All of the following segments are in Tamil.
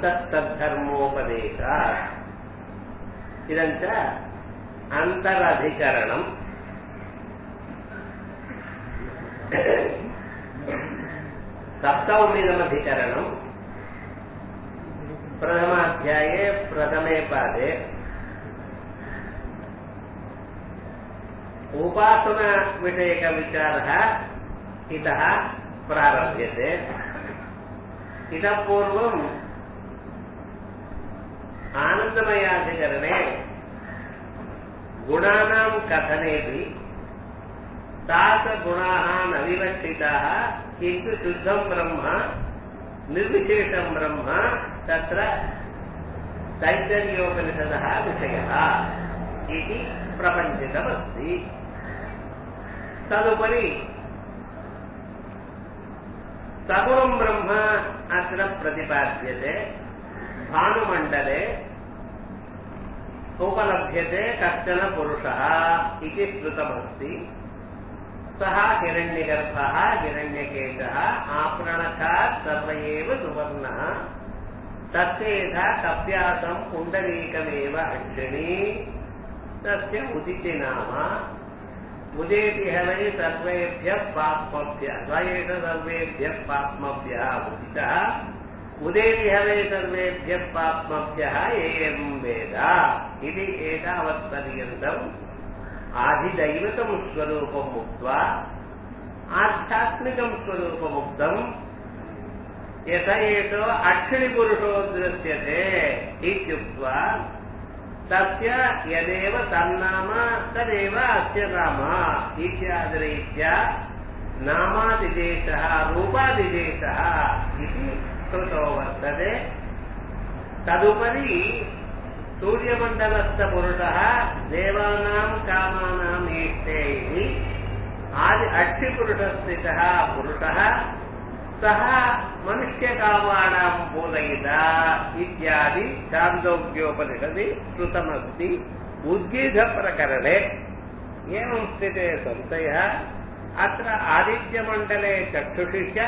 अन्तस्तद्धर्मोपदेशात् इदञ्च अन्तरधिकरणम् सप्तममिदमधिकरणम् प्रथमाध्याये प्रथमे पादे उपासनाविषयकविचारः इतः प्रारभ्यते इतः पूर्वम् आनन्दमयाधिकरणे गुणानां कथनेपि तादृशगुणाः न विवक्षिताः किन्तु शुद्धं ब्रह्म निर्विशेषं ब्रह्म तत्र तैतर्योपनिषदः विषयः इति प्रपञ्चितमस्ति तदुपरि सगुणं ब्रह्म अत्र प्रतिपाद्यते भानुमण्डले उपलभ्यते कश्चन पुरुषः इति श्रुतमस्ति सः हिरण्यगर्भः हिरण्यकेशः आपणकात् सर्व एव सुवर्णः तस्य यथा कप्यासं पुण्डरीकमेव अक्षिणी तस्य उदिति नाम उदेति हवै सर्वेभ्यः पाप्मभ्यः द्वयेष सर्वेभ्यः पाप्मभ्यः उदितः उदेति हवै सर्वेभ्यः पाप्मभ्यः एवं वेद इति एतावत्पर्यन्तम् आधिदैवतं स्वरूपम् उक्त्वा आध्यात्मिकं स्वरूपमुक्तम् यत एष अक्षिणिपुरुषो दृश्यते इत्युक्त्वा तस्य यदेव तन्नाम तदेव अस्य नाम इत्यादिरीत्या नामादिदेशः रूपादिदेशः इति श्रुतो वर्तते तदुपरि सूर्यमण्डलस्थपुरुषः देवानां कामानाम् ईष्टे इति आदि अक्षिपुरुषस्थितः पुरुषः सः मनुष्यकामानां बोधयिता इत्यादि छान्दोग्योपनिषदि श्रुतमस्ति उद्गीतप्रकरणे एवं स्थिते संशयः अत्र आदित्यमण्डले चक्षुषि च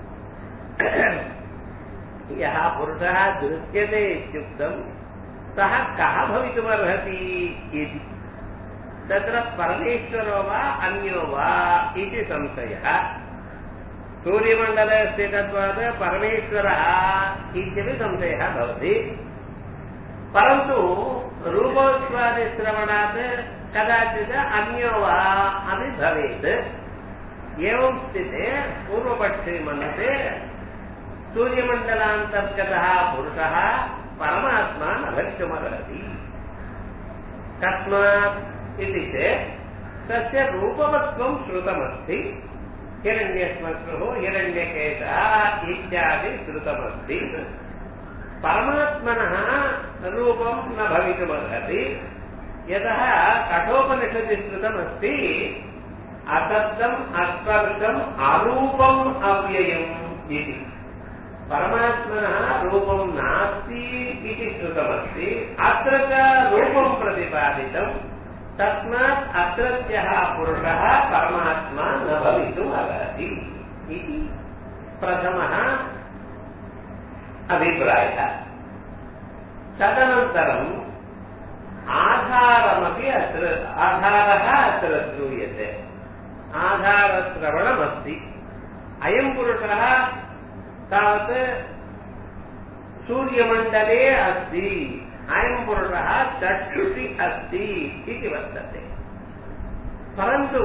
यः पुरुषः दृश्यते इत्युक्तम् सः कः भवितुमर्हति इति तत्र परमेश्वरो वा अन्यो वा इति संशयः सूर्यमण्डले स्थितत्वात् परमेश्वरः इत्यपि संशयः भवति परन्तु रूपोत्पादिश्रवणात् कदाचित् अन्यो वा अपि भवेत् एवं स्थिते पूर्वपक्षे मनसे सूर्यमण्डलान्तर्गतः पुरुषः परमात्मा न भवितुमर्हति कस्मात् इति चेत् तस्य रूपवत्वं श्रुतमस्ति हिरण्यश्मश्रुः हिरण्यकेशः इत्यादि श्रुतमस्ति परमात्मनः रूपं न भवितुमर्हति यतः कठोपनिषदि श्रुतमस्ति असब्दम् अस्पर्शम् अरूपम् अव्ययम् इति परमात्मनः रूपं नास्ति इति श्रुतमस्ति अत्र च रूपं प्रतिपादितम् तस्मात् अत्रत्यः पुरुषः परमात्मा न भवितुम् अर्हति इति प्रथमः अभिप्रायः तदनन्तरम् आधारमपि अत्र आधारः अत्र श्रूयते आधारश्रवणमस्ति अयं पुरुषः तावत् सूर्यमण्डले अस्ति अयं पुरुषः चक्षुषि अस्ति इति वर्तते परन्तु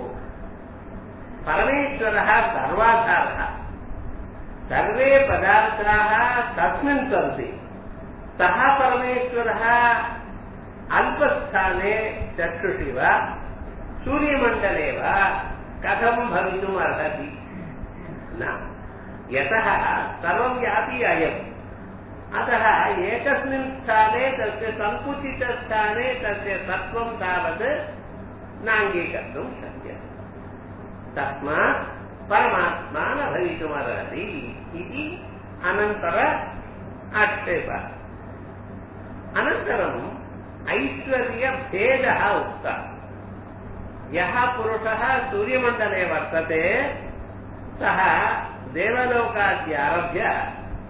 परमेश्वरः सर्वाधारः सर्वे पदार्थाः तस्मिन् सन्ति सः परमेश्वरः अल्पस्थाने चक्षुषि वा सूर्यमण्डले वा कथं भवितुम् अर्हति न यतः सर्वव्यापी अयम् अतः एकस्मिन् स्थाने तस्य सङ्कुचितस्थाने तस्य सत्त्वं तावत् नाङ्गीकर्तुं शक्यते तस्मात् परमात्मा न भवितुमर्हति इति अनन्तर आक्षेपः अनन्तरम् ऐश्वर्यभेदः उक्तः यः पुरुषः सूर्यमण्डले वर्तते सः देवलोकाद्यारभ्य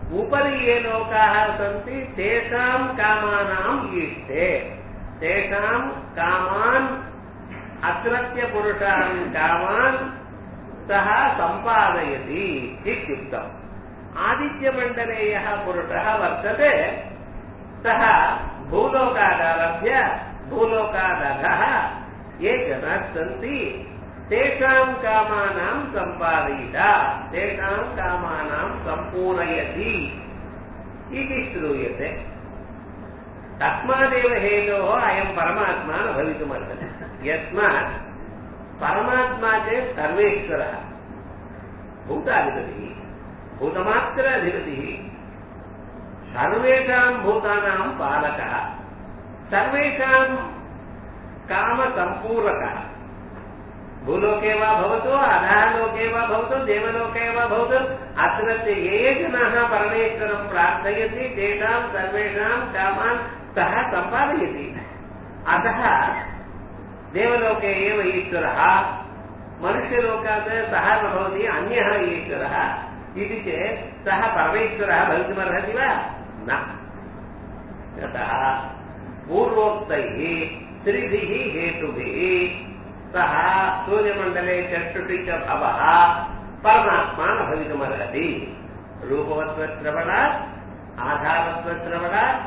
उपरि ये लोकाः सन्ति तेषां कामानाम् ईष्टे तेषां कामान् अत्रत्य पुरुषान् कामान् सः सम्पादयति इत्युक्तम् आदित्यमण्डले यः पुरुषः वर्तते सः भूलोकादारभ्य भूलोकादधः ये जनाः सन्ति तेषां कामानां सम्पादयिता तेषां कामानां सम्पूरयति इति श्रूयते तस्मादेव हेतोः अयं परमात्मा न भवितुमर्हति यस्मात् परमात्मा चेत् सर्वेश्वरः भूताधिपतिः भूतमात्र अधिपतिः सर्वेषां भूतानां पालकः सर्वेषां कामसम्पूरकः भूलोके वा भवतु अधः लोके वा भवतु देवलोके वा भवतु अत्रत्य ये ये जनाः परमेश्वरं प्रार्थयन्ति तेषां सर्वेषां कामान् सः सम्पादयति अतः देवलोके एव ईश्वरः मनुष्यलोकात् सः न भवति अन्यः ईश्वरः इति चेत् सः परमेश्वरः भवितुमर्हति वा न यतः पूर्वोक्तैः त्रिभिः हेतुभिः सः सूर्यमण्डले चक्षुषि च भवः परमात्मा न भवितुमर्हति रूपवत्वश्रवणात् आधारत्वश्रवणात्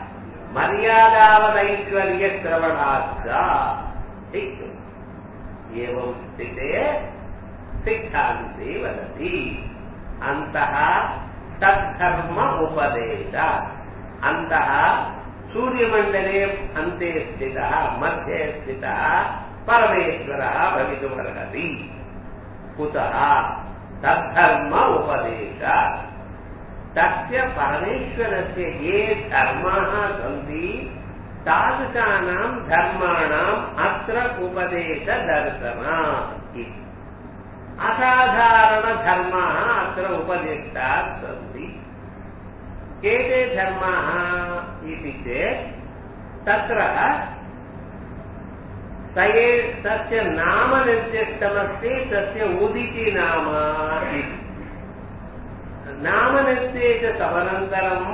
मर्यादावदैश्वर्यश्रवणाच्च एवं स्थिते सिद्धान्ते वदति अन्तः तद्धर्म उपदेश अन्तः सूर्यमण्डले अन्ते स्थितः मध्ये स्थितः परमेश्वरः भवितुमर्हति कुतः तद्धर्म उपदेश तस्य परमेश्वरस्य ये धर्माः सन्ति तादृशानां धर्माणाम् अत्र उपदेशदर्शनात् इति असाधारणधर्माः अत्र उपदिष्टाः सन्ति के ते धर्माः इति चेत् तत्र तये तस्य नाम निर्दिष्टमस्ति तस्य उदिति नाम इति नामनिर्देशसमनन्तरम्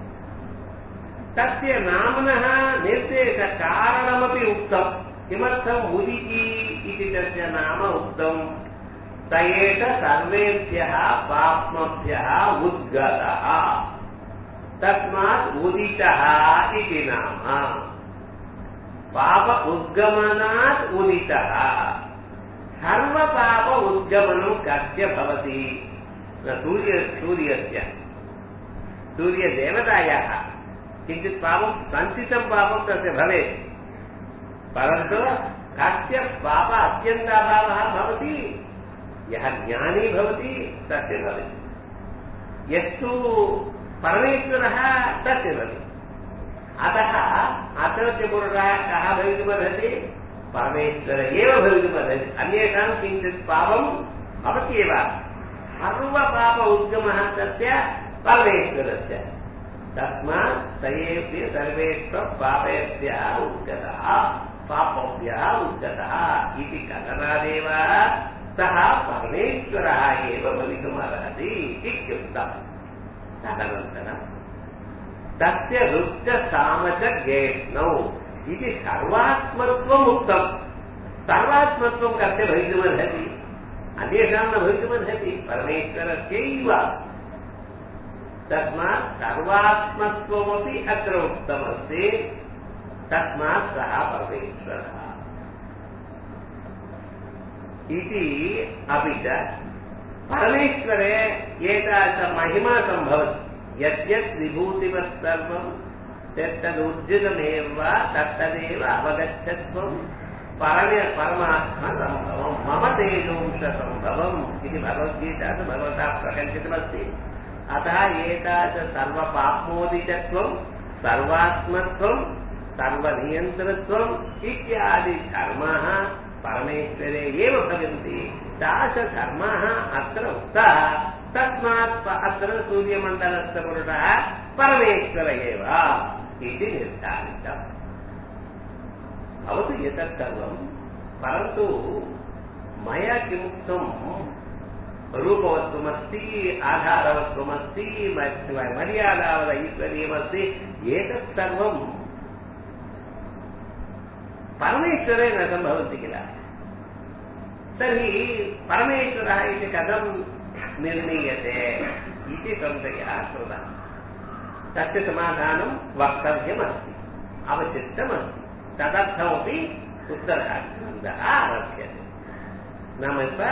तस्य नाम्नः निर्देशकारणमपि उक्तम् किमर्थम् उदिति इति तस्य नाम उक्तम् स एष सर्वेभ्यः पाप्मभ्यः उद्गतः तस्मात् उदितः इति नाम पाप उद्गमनात् उदितः सर्वपाप उद्गमनं कस्य भवति न सूर्य सूर्यस्य सूर्यदेवतायाः किञ्चित् पापं सञ्चितं पापं तस्य भवेत् परन्तु कस्य पाप अत्यन्ताभावः भवति यः ज्ञानी भवति तस्य भवति यस्तु परमेश्वरः तस्य भवति अतः अत्रत्य पुरुषः कः भवितुमर्हति परमेश्वर एव भवितुमर्हति अन्येषां किञ्चित् पापं भवत्येव सर्वपाप उद्गमः तस्य परमेश्वरस्य तस्मात् सयेभ्य सर्वेभ्यः पापेभ्यः उद्गतः पापेभ्यः उद्गतः इति कथनादेव सः परमेश्वरः एव भवितुमर्हति इत्युक्तम् तदनन्तरम् तस्य रुच्चसामचगेष्णौ इति सर्वात्मत्वम् उक्तम् सर्वात्मत्वं कस्य भवितुमर्हति अन्येषां न भवितुमर्हति परमेश्वरस्यैव तस्मात् सर्वात्मत्वमपि अत्र उक्तमस्ति तस्मात् सः परमेश्वरः इति अपि च परमेश्वरे एतादृश महिमा सम्भवति यद्यत् विभूतिवत् सर्वं तत्तदुर्जितमेव तत्तदेव अवगच्छत्वं परम परमात्मसम्भवं मम तेजोंशसम्भवम् इति भगवद्गीतासु भगवता प्रकटितमस्ति अतः एतादृश सर्वपाप्मोदितत्वं सर्वात्मत्वं सर्वनियन्त्रत्वम् इत्यादि धर्माः परमेश्वरे एव भवन्ति तादृशधर्माः अत्र उक्ताः तस्मात् अत्र सूर्यमण्डलस्य पुरुषः परमेश्वर एव इति निर्धारितम् भवतु एतत् सर्वं परन्तु मया किमुक्तं रूपवत्वमस्ति आधारवत्वमस्ति मर्यादावद ऐश्वर्यमस्ति एतत् सर्वम् परमेश्वरे न सम्भवति किल तर्हि परमेश्वरः इति कथं निर्णीयते इति संशयः कृतः तस्य समाधानं वक्तव्यमस्ति अवशिष्टमस्ति तदर्थमपि उत्तराखण्डः आरभ्यते நாம இப்ப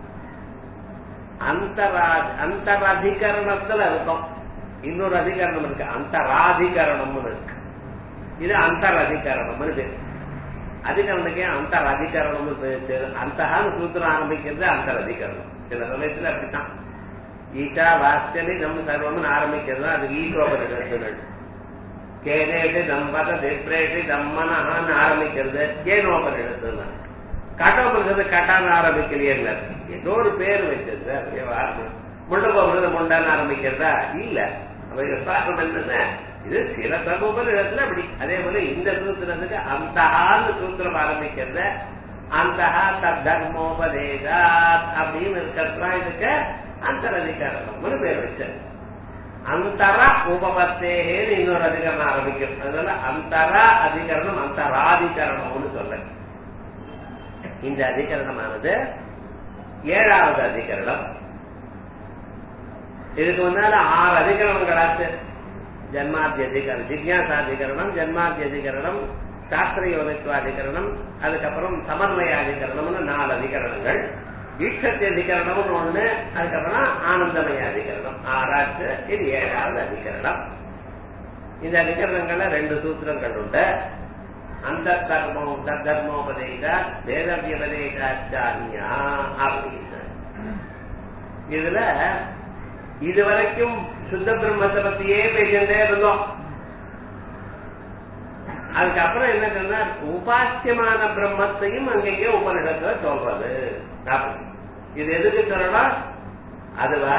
அந்தரா அந்தரதிகரணத்துல இருக்கோம் இன்னொரு அதிகரணம் இருக்கு அந்தராதிகரணம்னு இருக்கு இது அந்தரதிகரணம்னு பேரு அதிகரணத்துக்கே அந்தரதிகரணம்னு பேரு அந்தகான்னு சூத்திரம் ஆரம்பிக்கிறது அந்தரதிகரணம் சில சமயத்துல அப்படித்தான் ஈட்டா வாஸ்தனி நம்ம சர்வம்னு ஆரம்பிக்கிறது அது ஈட்டோபரிடத்தில் கேனேட்டு தம்பத திப்ரேட்டு தம்மனஹான்னு ஆரம்பிக்கிறது கேனோபரிடத்துல கட்டோபரிடத்து கட்டான்னு ஆரம்பிக்கலையே ஏதோ ஒரு பேர் வச்சிருந்த முண்டகோபுரத முண்டான்னு ஆரம்பிக்கிறதா இல்ல காரணம் என்னன்னா இது சில சமூகத்துல அப்படி அதே போல இந்த சூத்திரத்துக்கு அந்தஹான்னு சூத்திரம் ஆரம்பிக்கிறத அந்தஹா தர்மோபதேசா அப்படின்னு இருக்கிறதுலாம் இதுக்கு அந்தரதிகாரம்னு பேர் வச்சது அந்தர உபபத்தேன்னு இன்னொரு அதிகரணம் ஆரம்பிக்கும் அதனால அந்தர அதிகரணம் அந்தராதிகரணம்னு சொல்ல இந்த அதிகரணமானது ஏழாவது அதிகரணம் இதுக்கு முன்னால ஆறு அதிகரணங்களாச்சு ஜன்மாத்திய அதிகரணம் ஜிக்யாசாதிகரணம் ஜன்மாத்திய அதிகரணம் சாஸ்திர யோகித்வாதிகரணம் அதுக்கப்புறம் சமன்வயாதிகரணம்னு நாலு அதிகரணங்கள் ஈட்சத்திய அதிகரணம்னு ஒண்ணு அதுக்கப்புறம் ஆனந்தமய அதிகரணம் ஆறாச்சு இது ஏழாவது அதிகரணம் இந்த அதிகரணங்கள்ல ரெண்டு சூத்திரங்கள் உண்டு அந்த கர்மம் தர்மோபதேசா வேதவியபதேசாச்சாரியா அப்படின்னு இதுல இதுவரைக்கும் சுத்த பிரம்மத்தை பத்தியே பேசிட்டே இருந்தோம் அதுக்கப்புறம் என்ன சொன்னா உபாசியமான பிரம்மத்தையும் அங்கங்கே உபனிடத்துல சொல்றது இது எதுக்கு சொல்லலாம் அதுவா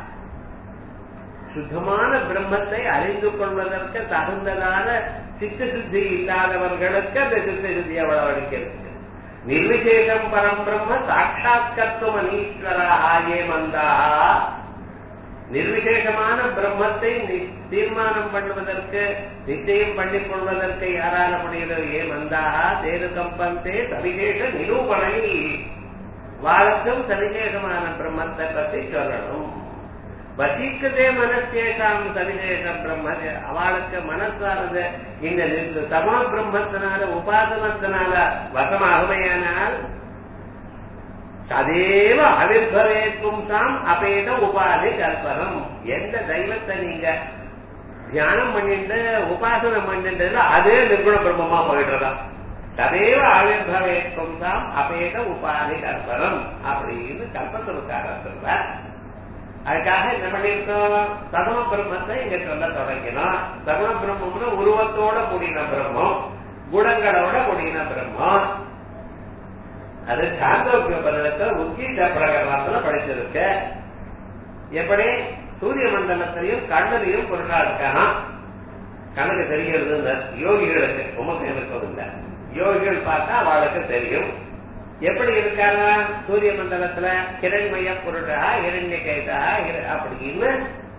சுத்தமான பிரம்மத்தை அறிந்து கொள்வதற்கு தகுந்ததான சித்த சுத்தி இல்லாதவர்களுக்கு அந்த சித்த சுத்தி அளவழிக்கிறது நிர்விசேஷம் பரம் பிரம்ம சாட்சாத்கத்துவம் அனீஸ்வரா ஆயே மந்தா நிர்விசேஷமான பிரம்மத்தை தீர்மானம் பண்ணுவதற்கு நிச்சயம் பண்ணிக் கொள்வதற்கு யாரால முடியுதோ ஏ மந்தாக தேரு கம்பந்தே சவிசேஷ நிரூபணை வாழ்க்கும் சவிசேஷமான பிரம்மத்தை பற்றி சொல்லணும் வசிக்கதே மனசேஷாம் சவிசேஷ பிரம்ம அவளுக்கு மனசானது இந்த சமா பிரம்மத்தினால உபாசனத்தினால வசமாகுமையானால் ததேவ அவிர்பவேக்கும் தாம் அபேத உபாதி கல்பனம் எந்த தெய்வத்தை நீங்க தியானம் பண்ணிட்டு உபாசனம் பண்ணிட்டு அதே நிர்குண பிரம்மமா போயிடுறதா ததேவ ஆவிர்பவேக்கும் தாம் அபேத உபாதி கல்பனம் அப்படின்னு கல்பத்திற்காக சொல்றார் அதுக்காக என்ன பண்ணிருக்கோம் சதம பிரம்மத்தை இங்க சொல்ல தொடங்கினோம் சதம பிரம்மம்னு உருவத்தோட கூடின பிரம்மம் குணங்களோட கூடின பிரம்மம் அது சாந்தோக்கிய பதத்தை உத்கீத பிரகரணத்துல படிச்சிருக்க எப்படி சூரிய மண்டலத்திலையும் கண்ணிலையும் பொருளா இருக்கானா கண்ணுக்கு தெரிகிறது யோகிகளுக்கு உமக்கு இருக்கும் இல்ல யோகிகள் பார்த்தா அவளுக்கு தெரியும் எப்படி இருக்காங்க சூரிய மண்டலத்துல கிரண்மய பொருளா இரண்ய கைதா அப்படின்னு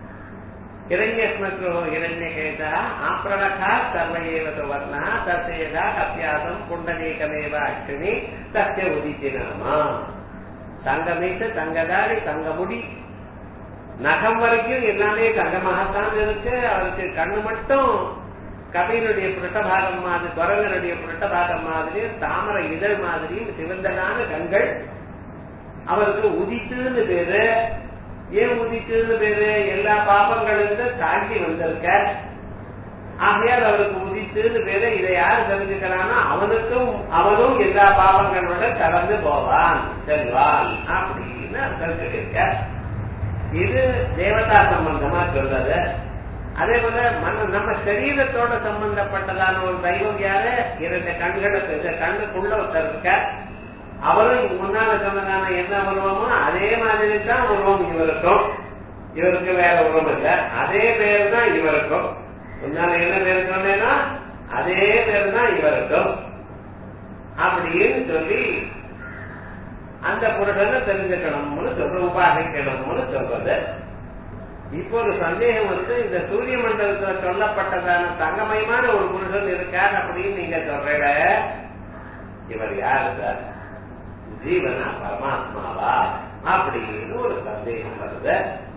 हिरण्यस्मतो हिरण्यकेतः आप्रणखा सर्व एव सुवर्णः तस्येदा अभ्यासम् पुण्डरीकमेव अक्षिणि तस्य उदिति नाम தங்கமீச தங்கதாடி தங்க முடி நகம் வரைக்கும் எல்லாமே தங்கமாகத்தான் இருக்கு அவருக்கு கண்ணு மட்டும் கவியினுடைய புரட்டபாகம் மாதிரி குரங்கனுடைய புரட்டபாகம் மாதிரியும் தாமரை இதழ் மாதிரியும் சிவந்ததான கண்கள் அவருக்கு உதித்துன்னு பேரு ஏன் உதித்துன்னு பேரு எல்லா பாபங்களிலிருந்து தாண்டி வந்திருக்க ஆகையால் அவருக்கு உதித்துன்னு பேரு இதை யார் தெரிஞ்சுக்கிறான்னா அவனுக்கும் அவனும் எல்லா பாவங்களோட கடந்து போவான் செல்வான் அப்படின்னு அர்த்தம் சொல்லியிருக்க இது தேவதா சம்பந்தமா சொல்றது அதே போல மன நம்ம சரீரத்தோட சம்பந்தப்பட்டதான ஒரு தெய்வம் யாரு இரண்டு கண்களுக்கு கண்ணுக்குள்ள ஒருத்தர் இருக்க அவரும் முன்னால சொன்னதான என்ன உருவமோ அதே மாதிரி தான் உருவம் இவருக்கும் இவருக்கு வேற உருவம் இல்ல அதே பேர் தான் இவருக்கும் முன்னால என்ன பேர் சொன்னேன்னா அதே பேர் தான் இவருக்கும் அப்படின்னு சொல்லி அந்த அந்த புருஷனை தெரிஞ்சுக்கணும்னு சொல்ற உபாசிக்கணும்னு சொல்றது இப்போ ஒரு சந்தேகம் வந்து இந்த சூரிய மண்டலத்துல சொல்லப்பட்டதான தங்கமயமான ஒரு புருஷன் இருக்கார் அப்படின்னு நீங்க சொல்ற இவர் யாரு சார் ஜீவனா பரமாத்மாவா அப்படின்னு ஒரு சந்தேகம் வருது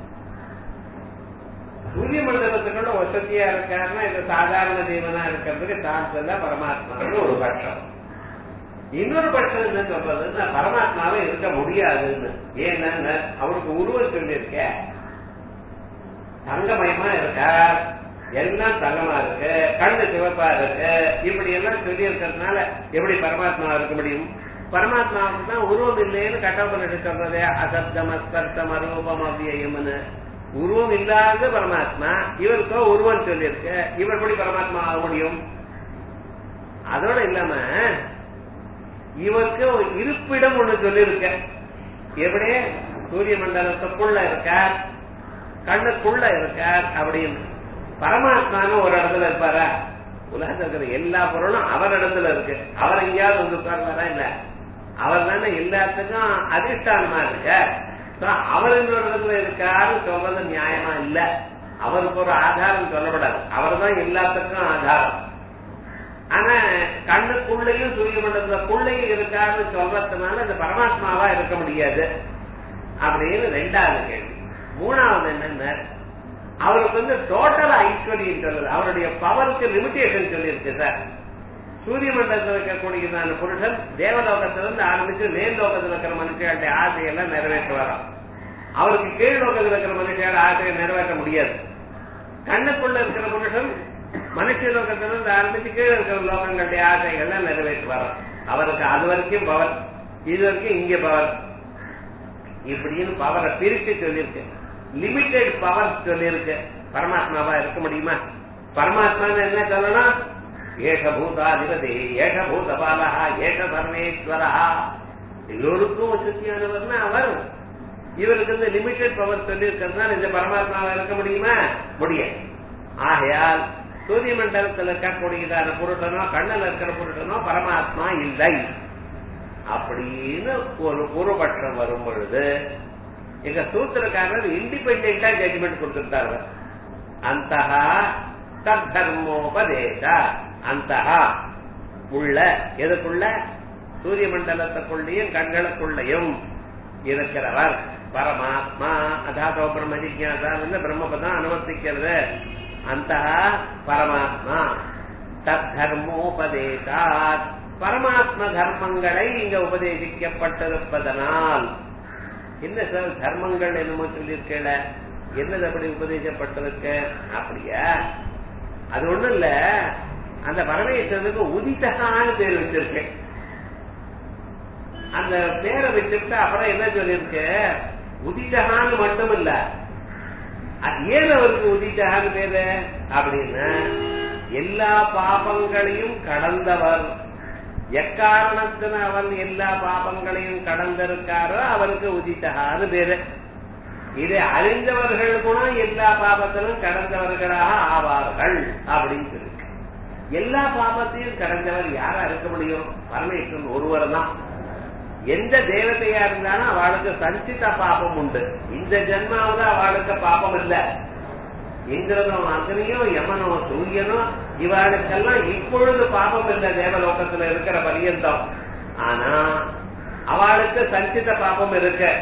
சூரிய மண்டலத்துக்குள்ள வசதியா இருக்காருன்னா இது சாதாரண ஜீவனா இருக்கிறதுக்கு சான்ஸ் இல்ல பரமாத்மான்னு ஒரு பட்சம் இன்னொரு பட்சம் என்ன சொல்றதுன்னா பரமாத்மாவே இருக்க முடியாதுன்னு ஏன்னா அவருக்கு உருவம் சொல்லியிருக்க தங்கமயமா இருக்கார் எல்லாம் தங்கமா இருக்கு கண்ணு சிவப்பா இருக்கு இப்படி எல்லாம் சொல்லி இருக்கிறதுனால எப்படி பரமாத்மா இருக்க முடியும் பரமாத்மாவுக்கு தான் உருவம் இல்லைன்னு கட்டப்பட்டு சொல்றதே அசப்தம் அஸ்பர்த்தம் அரூபம் அவ்வியம்னு உருவம் இல்லாத பரமாத்மா இவருக்கோ உருவம் சொல்லியிருக்கு இவர் எப்படி பரமாத்மா ஆக முடியும் அதோட இல்லாம இவருக்கு ஒரு இருப்பிடம் ஒண்ணு சொல்லியிருக்க எப்படி சூரிய மண்டலத்துக்குள்ள இருக்கார் கண்ணுக்குள்ள இருக்கார் அப்படின்னு பரமாத்மான்னு ஒரு இடத்துல இருப்பாரா உலகத்தில் இருக்கிற எல்லா பொருளும் அவர் இடத்துல இருக்கு அவர் எங்கேயாவது வந்து உட்கார்ந்தாரா இல்ல அவர் தானே எல்லாத்துக்கும் அதிர்ஷ்டானமா இருக்க அவர் இன்னொரு இடத்துல இருக்காருன்னு சொல்றது நியாயமா இல்ல அவருக்கு ஒரு ஆதாரம் சொல்லப்படாது அவர் தான் எல்லாத்துக்கும் ஆதாரம் ஆனா கண்ணுக்குள்ளேயும் சூரிய மண்டலத்துக்குள்ளேயும் இருக்காருன்னு சொல்றதுனால இந்த பரமாத்மாவா இருக்க முடியாது அப்படின்னு ரெண்டாவது கேள்வி மூணாவது என்னன்னா அவருக்கு வந்து டோட்டல் ஐஸ்வர்யம் சொல்லுது அவருடைய பவருக்கு லிமிடேஷன் சொல்லியிருக்கு சார் சூரிய மண்டலத்தில் இருக்கக்கூடியதான புருஷன் தேவலோகத்திலிருந்து ஆரம்பிச்சு மேல் லோகத்தில் இருக்கிற மனுஷனுடைய ஆசையெல்லாம் நிறைவேற்ற வரோம் அவருக்கு கீழ் லோகத்தில் இருக்கிற மனுஷனோட ஆசையை நிறைவேற்ற முடியாது கண்ணுக்குள்ள இருக்கிற புருஷன் மனுஷ லோகத்திலிருந்து ஆரம்பிச்சு கீழே இருக்கிற லோகங்களுடைய ஆசைகள்லாம் நிறைவேற்ற வரோம் அவருக்கு அது வரைக்கும் பவர் இது வரைக்கும் இங்க பவர் இப்படின்னு பவரை பிரிச்சு சொல்லியிருக்கு லிமிடெட் பவர் சொல்லியிருக்கு பரமாத்மாவா இருக்க முடியுமா பரமாத்மா என்ன சொல்லணும் ஏஷ பூதாதிபதி ஏஷ பூத பாலகா ஏஷ பரமேஸ்வரா எல்லோருக்கும் வசதியானவர்னா அவர் இவருக்கு இந்த லிமிடெட் பவர் சொல்லி இருக்கிறதுனால இந்த பரமாத்மாவா இருக்க முடியுமா முடியாது ஆகையால் சூரிய மண்டலத்தில் இருக்கக்கூடியதான புருஷனோ கண்ணல் இருக்கிற புருஷனோ பரமாத்மா இல்லை அப்படின்னு ஒரு பூர்வபட்சம் வரும் பொழுது எங்க சூத்திரக்காரர் இண்டிபெண்டா ஜட்ஜ்மெண்ட் கொடுத்திருந்தாரு அந்த தர்மோபதேச அந்த உள்ள எதுக்குள்ள சூரிய மண்டலத்துக்குள்ளேயும் கண்களுக்குள்ளேயும் இருக்கிறவர் பரமாத்மா அதாதோ பிரம்ம ஜிக்யாசா பிரம்மபதம் அனுவர்த்திக்கிறது அந்த பரமாத்மா தர்மோபதேசாத் பரமாத்ம தர்மங்களை இங்க உபதேசிக்கப்பட்டிருப்பதனால் என்ன சார் தர்மங்கள் என்னமோ சொல்லியிருக்கல என்னது அப்படி உபதேசப்பட்டிருக்கு அப்படியா அது ஒண்ணும் இல்ல அந்த பரமேஸ்வரனுக்கு உதித்தகான்னு பேர் வச்சிருக்கேன் அந்த பேரை வச்சுட்டு அப்புறம் என்ன சொல்லியிருக்கு உதித்தகான்னு மட்டும் இல்ல ஏன் அவருக்கு உதித்தகான்னு பேரு அப்படின்னா எல்லா பாபங்களையும் கடந்தவர் எக்காரணத்தின அவன் எல்லா பாபங்களையும் கடந்திருக்காரோ அவருக்கு உதித்தகான்னு பேரு இதை அறிந்தவர்கள் கூட எல்லா பாபத்திலும் கடந்தவர்களாக ஆவார்கள் அப்படின்னு சொல்லி எல்லா பாபத்தையும் கடந்தவர் யாரா இருக்க முடியும் பரமேஸ்வரன் ஒருவர் தான் எந்த தேவதையா இருந்தாலும் அவளுக்கு சஞ்சித பாபம் உண்டு இந்த ஜென்மாவது அவளுக்கு பாபம் இல்ல இந்திரனோ அக்னியோ யமனோ சூரியனோ இவளுக்கெல்லாம் இப்பொழுது பாபம் இல்ல தேவலோகத்துல இருக்கிற பரியந்தம் ஆனா அவளுக்கு சஞ்சித பாபம் இருக்கு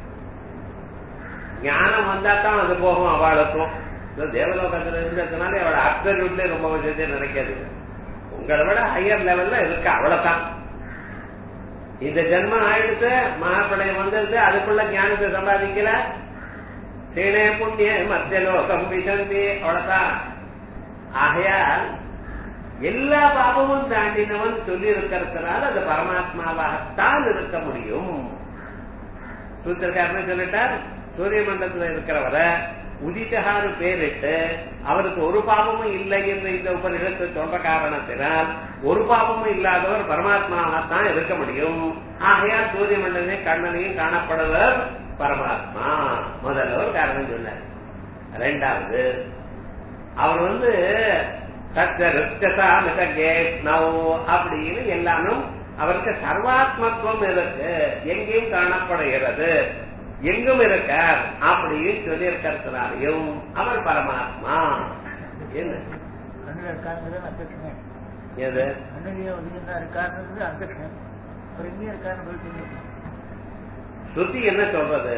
ஞானம் வந்தா தான் அது போகும் அவளுக்கும் தேவலோகத்துல இருந்ததுனால அவளை அப்சல்யூட்ல ரொம்ப விஷயத்தையும் நினைக்காது உங்களை விட ஹையர் லெவல்ல இருக்கு அவ்வளவுதான் இந்த ஜென்மம் ஆயிடுச்சு மகாபிரளயம் வந்துருது அதுக்குள்ள ஞானத்தை சம்பாதிக்கல சீனே புண்ணிய மத்திய லோகம் விசந்தி அவ்வளவுதான் ஆகையால் எல்லா பாபமும் தாண்டினவன் சொல்லி இருக்கிறதுனால அது பரமாத்மாவாகத்தான் இருக்க முடியும் சூத்திரக்காரன் சொல்லிட்டார் சூரிய மண்டலத்தில் இருக்கிறவரை உதித்தகாரு பேரிட்டு அவருக்கு ஒரு பாவமும் இல்லை என்று இந்த உபநிஷத்து சொல்ற காரணத்தினால் ஒரு பாவமும் இல்லாதவர் பரமாத்மாவாகத்தான் இருக்க முடியும் ஆகையால் சூரிய மண்டலமே கண்ணனையும் காணப்படுவர் பரமாத்மா முதல்ல ஒரு காரணம் சொன்னார் ரெண்டாவது அவர் வந்து அப்படின்னு எல்லாரும் அவருக்கு சர்வாத்மத்துவம் இருக்கு எங்கேயும் காணப்படுகிறது எங்கும் இருக்கார் அப்படின்னு சொல்லியிருக்கிறதுனாலையும் அவர் பரமாத்மா என்ன கண்ணில் இருக்காங்கிறது அந்தட்சணை எது கண்ணிலேயே ஒதுங்கினா இருக்காருன்றது அந்தட்சணை அப்புறம் எங்கேயும் இருக்காருன்னு போய் சொல்லி ஸ்ருதி என்ன சொல்றது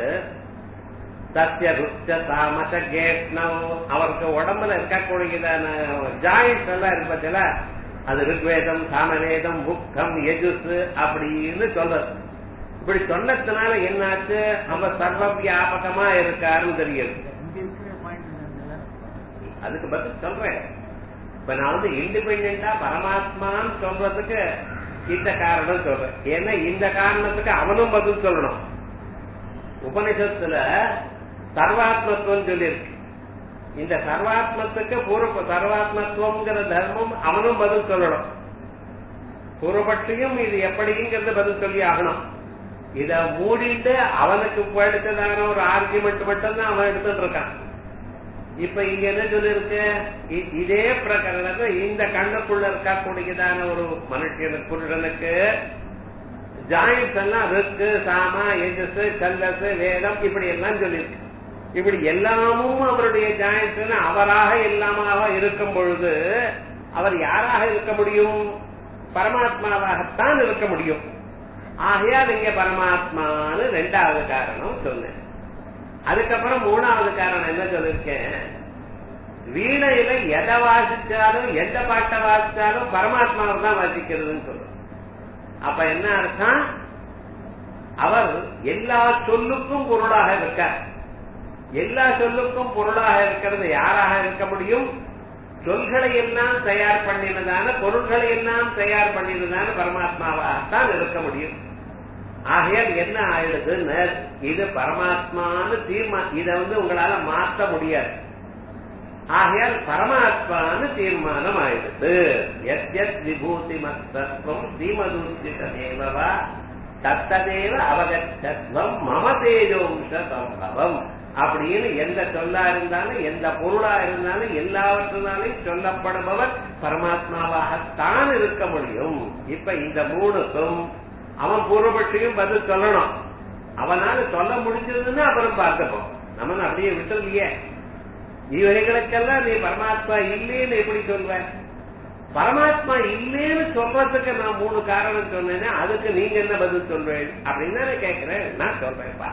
சத்திய ருச்ச தாமச கேஷ்ணவ் அவருக்கு உடம்புல இருக்கக்கூடியதான ஜாயிண்ட்ஸ் எல்லாம் இருப்பதுல அது ருக்வேதம் சாமவேதம் புக்கம் யஜுஸ் அப்படின்னு சொல்றது இப்படி சொன்னதுனால என்னாச்சு அவ சர்வ வியாபகமா இருக்காருன்னு தெரியுது இங்க இருக்கிற பாயிண்ட் அதுக்கு பதில் சொல்றேன் இப்ப நான் வந்து இண்டிபெண்டா பரமாத்மான்னு சொல்றதுக்கு இந்த காரணம் சொல்றேன் ஏன்னா இந்த காரணத்துக்கு அவனும் பதில் சொல்லணும் உபனிஷத்துல சர்வாத்மத்துவம் சொல்லியிருக்கு இந்த சர்வாத்மத்துக்கு பூர்வ சர்வாத்மத்துவம்ங்கிற தர்மம் அவனும் பதில் சொல்லணும் பூர்வபட்சியும் இது எப்படிங்கிறது பதில் சொல்லி ஆகணும் இத மூடிட்டு அவனுக்கு எடுத்ததான ஒரு ஆர்குமெண்ட் மட்டும் தான் அவன் எடுத்துட்டு இருக்கான் இப்ப இங்க என்ன சொல்லிருக்கு இ- இதே பிரகரணத்தை இந்த கண்ணுக்குள்ள இருக்கக்கூடியதான ஒரு மனுஷனுக்கு புருஷனுக்கு ஜாயின்ஸ் எல்லாம் ரிஸ்க் சாமா எஜஸ் கல்லஸ் வேதம் இப்படி எல்லாம் சொல்லியிருக்கு இப்படி எல்லாமும் அவருடைய ஜாயின்ஸ் அவராக எல்லாமாக இருக்கும் பொழுது அவர் யாராக இருக்க முடியும் பரமாத்மாவாகத்தான் இருக்க முடியும் ஆகையால் இங்க பரமாத்மான்னு ரெண்டாவது காரணம் சொன்னேன் அதுக்கப்புறம் மூணாவது காரணம் என்ன சொல்லிருக்கேன் வீணையில எதை வாசிச்சாலும் எந்த பாட்டை வாசிச்சாலும் பரமாத்மாவை தான் வாசிக்கிறதுன்னு சொல்றோம் அப்ப என்ன அர்த்தம் அவர் எல்லா சொல்லுக்கும் பொருளாக இருக்கார் எல்லா சொல்லுக்கும் பொருளாக இருக்கிறது யாராக இருக்க முடியும் சொல்களை எல்லாம் தயார் பண்ணினதான பொருள்களை எல்லாம் தயார் பண்ணினதான பரமாத்மாவாகத்தான் இருக்க முடியும் ஆகையால் என்ன ஆயிடுதுன்னு இது பரமாத்மான்னு தீர்மா இத வந்து உங்களால மாற்ற முடியாது ஆகையால் பரமாத்மான்னு தீர்மானம் ஆயிடுது எத் எத் விபூதி மத்தத்துவம் ஸ்ரீமதூச்சிதேவா தத்ததேவ அவகத்தத்வம் மம தேஜோம்ச சம்பவம் அப்படின்னு எந்த சொல்லா இருந்தாலும் எந்த பொருளா இருந்தாலும் எல்லாவற்றினாலும் சொல்லப்படுபவர் பரமாத்மாவாகத்தான் இருக்க முடியும் இப்ப இந்த மூணுக்கும் அவன் பூர்வபட்சியும் பதில் சொல்லணும் அவனால சொல்ல முடிஞ்சதுன்னு அப்புறம் பார்த்துப்போம் நம்ம அப்படியே விட்டுலையே இவைகளுக்கெல்லாம் நீ பரமாத்மா இல்லேன்னு எப்படி சொல்வ பரமாத்மா இல்லேன்னு சொல்றதுக்கு நான் மூணு காரணம் சொன்னேன்னா அதுக்கு நீங்க என்ன பதில் சொல்வேன் அப்படின்னு நான் கேட்கிறேன் நான் சொல்றேன்ப்பா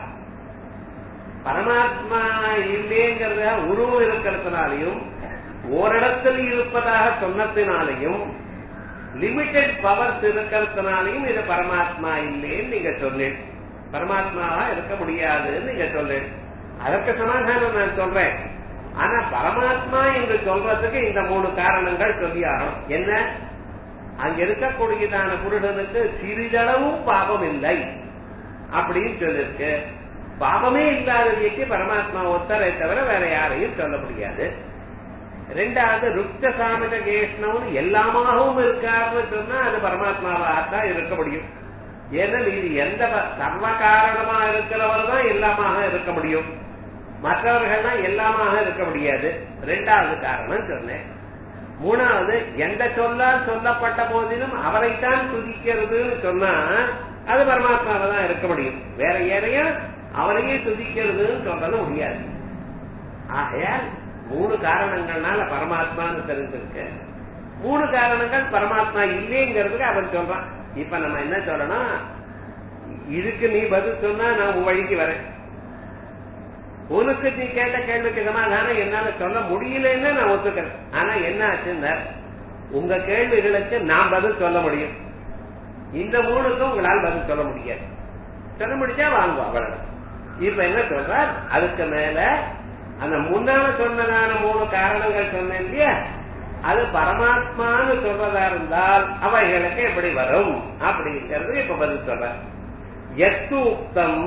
பரமாத்மா இல்லேங்கிறத உருவம் இருக்கிறதுனாலையும் ஓரிடத்தில் இருப்பதாக சொன்னதினாலையும் லிமிட்டெட் பவர்ஸ் இருக்கிறதுனாலையும் இது பரமாத்மா இல்லேன்னு நீங்க சொன்னேன் பரமாத்மாவா இருக்க முடியாதுன்னு நீங்க சொன்னேன் அதற்கு சமாதானம் நான் சொல்றேன் ஆனா பரமாத்மா என்று சொல்றதுக்கு இந்த மூணு காரணங்கள் சொல்லியாகும் என்ன அங்க இருக்கக்கூடியதான புருடனுக்கு சிறிதளவும் பாவம் இல்லை அப்படின்னு சொல்லிருக்கு பாவமே இல்லாதவைக்கு பரமாத்மா ஒத்தரை தவிர வேற யாரையும் சொல்ல முடியாது ரெண்டாவது ருக்த சாமித கேஷ்ணவன் எல்லாமாகவும் இருக்காருன்னு சொன்னா அது பரமாத்மாவாகத்தான் இருக்க முடியும் ஏன்னா இது எந்த ப- சர்வ காரணமா இருக்கிறவர் தான் எல்லாமாக இருக்க முடியும் மற்றவர்கள்னா எல்லாமாக இருக்க முடியாது ரெண்டாவது காரணம் சொன்னேன் மூணாவது எந்த சொல்லால் சொல்லப்பட்ட போதிலும் அவரைத்தான் துதிக்கிறதுன்னு சொன்னா அது பரமாத்மாவை தான் இருக்க முடியும் வேற யாரையும் அவரையே துதிக்கிறதுன்னு சொல்றது முடியாது ஆகையால் மூணு காரணங்கள்னால பரமாத்மான்னு தெரிஞ்சிருக்கு மூணு காரணங்கள் பரமாத்மா இல்லைங்கிறதுக்கு அவன் சொல்றான் இப்ப நம்ம என்ன சொல்லணும் இதுக்கு நீ பதில் சொன்னா நான் உன் வழிக்கு வரேன் உனக்கு நீ கேட்ட கேள்விக்கு சமாதானம் என்னால சொல்ல முடியலன்னு நான் ஒத்துக்கிறேன் ஆனா என்ன ஆச்சுன்னா உங்க கேள்விகளுக்கு நான் பதில் சொல்ல முடியும் இந்த மூணுக்கும் உங்களால் பதில் சொல்ல முடியாது சொல்ல முடிஞ்சா வாங்குவோம் அவ்வளவு இப்ப என்ன சொல்றார் அதுக்கு மேல அந்த முன்னால சொன்னதான மூணு காரணங்கள் சொன்னேன் இல்லையா அது பரமாத்மான்னு சொல்றதா இருந்தால் அவைகளுக்கு எப்படி வரும் அப்படிங்கிறது இப்ப பதில் சொல்ற எத்து உக்தம்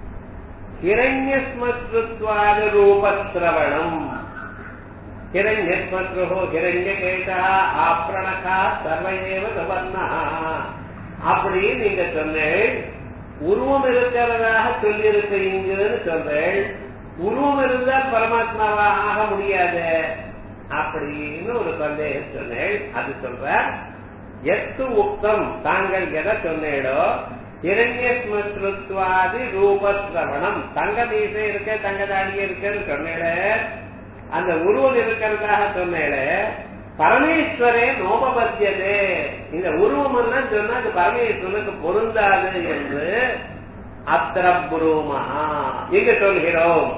ஹிரண்யஸ்மத்வாத ரூபஸ்ரவணம் ஹிரண்யஸ்மத்ருஹோ ஹிரண்யகேஷா ஆப்ரணகா சர்வயேவ சவர்ணா அப்படி நீங்க சொன்னேன் உருவம் இருக்கிறதாக சொல்லியிருக்கிறீங்கன்னு சொல்றேன் உருவம் இருந்தால் பரமாத்மாவா ஆக முடியாது அப்படின்னு ஒரு சந்தேகம் சொன்னேன் அது சொல்ற எத்து உக்தம் தாங்கள் எதை சொன்னேடோ இரண்யஸ்மத்ருத்வாதி ரூபஸ்ரவணம் தங்க மீசை இருக்க தங்க தாடி இருக்குன்னு சொன்னேட அந்த உருவம் இருக்கிறதாக சொன்னேட பரமேஸ்வரே நோபபத்தியதே இந்த உருவம் எல்லாம் சொன்னா அது பரமேஸ்வரனுக்கு பொருந்தாது என்று அத்திரபுரூமஹா இங்கு சொல்கிறோம்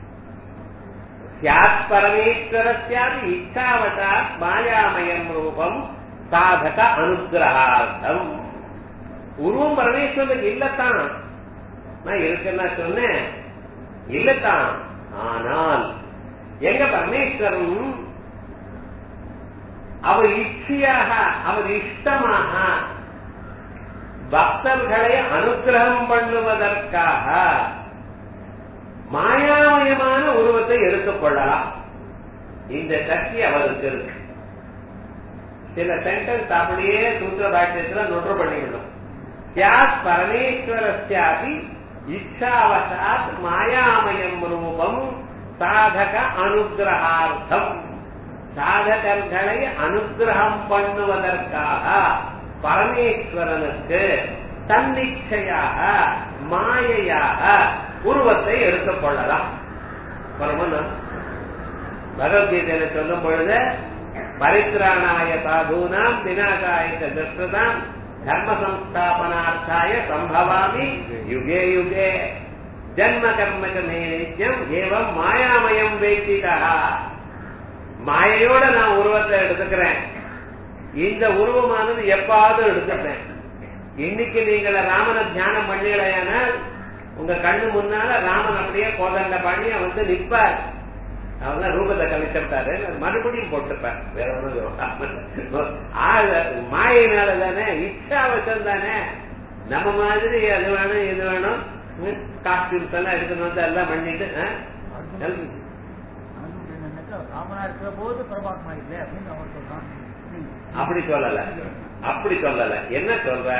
சியாத் பரமேஸ்வரஸ்யாதி இச்சாவதாத் மாயாமயம் ரூபம் சாதக அனுகிரகார்த்தம் உருவம் பரமேஸ்வரனுக்கு இல்லத்தான் நான் இருக்குன்னா சொன்னேன் இல்லத்தான் ஆனால் எங்க பரமேஸ்வரன் அவர் இச்சையாக அவர் இஷ்டமாக பக்தர்களை அனுகிரகம் பண்ணுவதற்காக மாயாமயமான உருவத்தை எடுத்துக் கொள்ளலாம் இந்த சக்தி அவருக்கு இருக்கு சில சென்டென்ஸ் அப்படியே சூத்திர பாக்கியத்துல நொற்று பண்ணிவிடும் சியாத் பரமேஸ்வரஸ்யாபி இச்சாவசாத் மாயாமயம் ரூபம் சாதக அனுகிரகார்த்தம் சாதகர்களை அனுகிரகம் பண்ணுவதற்காக பரமேஸ்வரனுக்கு தன்னிச்சையாக மாயையாக உருவத்தை எடுத்துக் கொள்ளலாம் பரமன் பகவத்கீதையில சொல்லும் பொழுது பரித்ராணாய சாதூனாம் விநாசாய திருஷ்டதாம் தர்ம சம்ஸ்தாபனார்த்தாய சம்பவாமி யுகே யுகே ஜன்ம கர்மக நித்தியம் ஏவம் மாயாமயம் வேக்கிதா மாயையோட நான் உருவத்தை எடுத்துக்கிறேன் இந்த உருவமானது எப்பாவது எடுத்துட்டேன் இன்னைக்கு நீங்கள ராமனை தியானம் பண்ணீங்களேனால் உங்க கண்ணு முன்னால ராமன் அப்படியே கோதண்ட பண்ணி வந்து நிற்பார் அவங்க ரூபத்தை கழிச்சிருப்பாரு மறுபடியும் போட்டுப்பார் வேற ஒன்றும் மாயினால தானே இச்சாவசம் தானே நம்ம மாதிரி அது வேணும் இது வேணும் காஸ்டியூம்ஸ் எல்லாம் எடுத்துன்னு வந்து எல்லாம் பண்ணிட்டு ராமனா இருக்கிற போது பரமாத்மா இல்லை அப்படின்னு அவன் சொல்றான் அப்படி சொல்லல அப்படி சொல்லல என்ன சொல்ற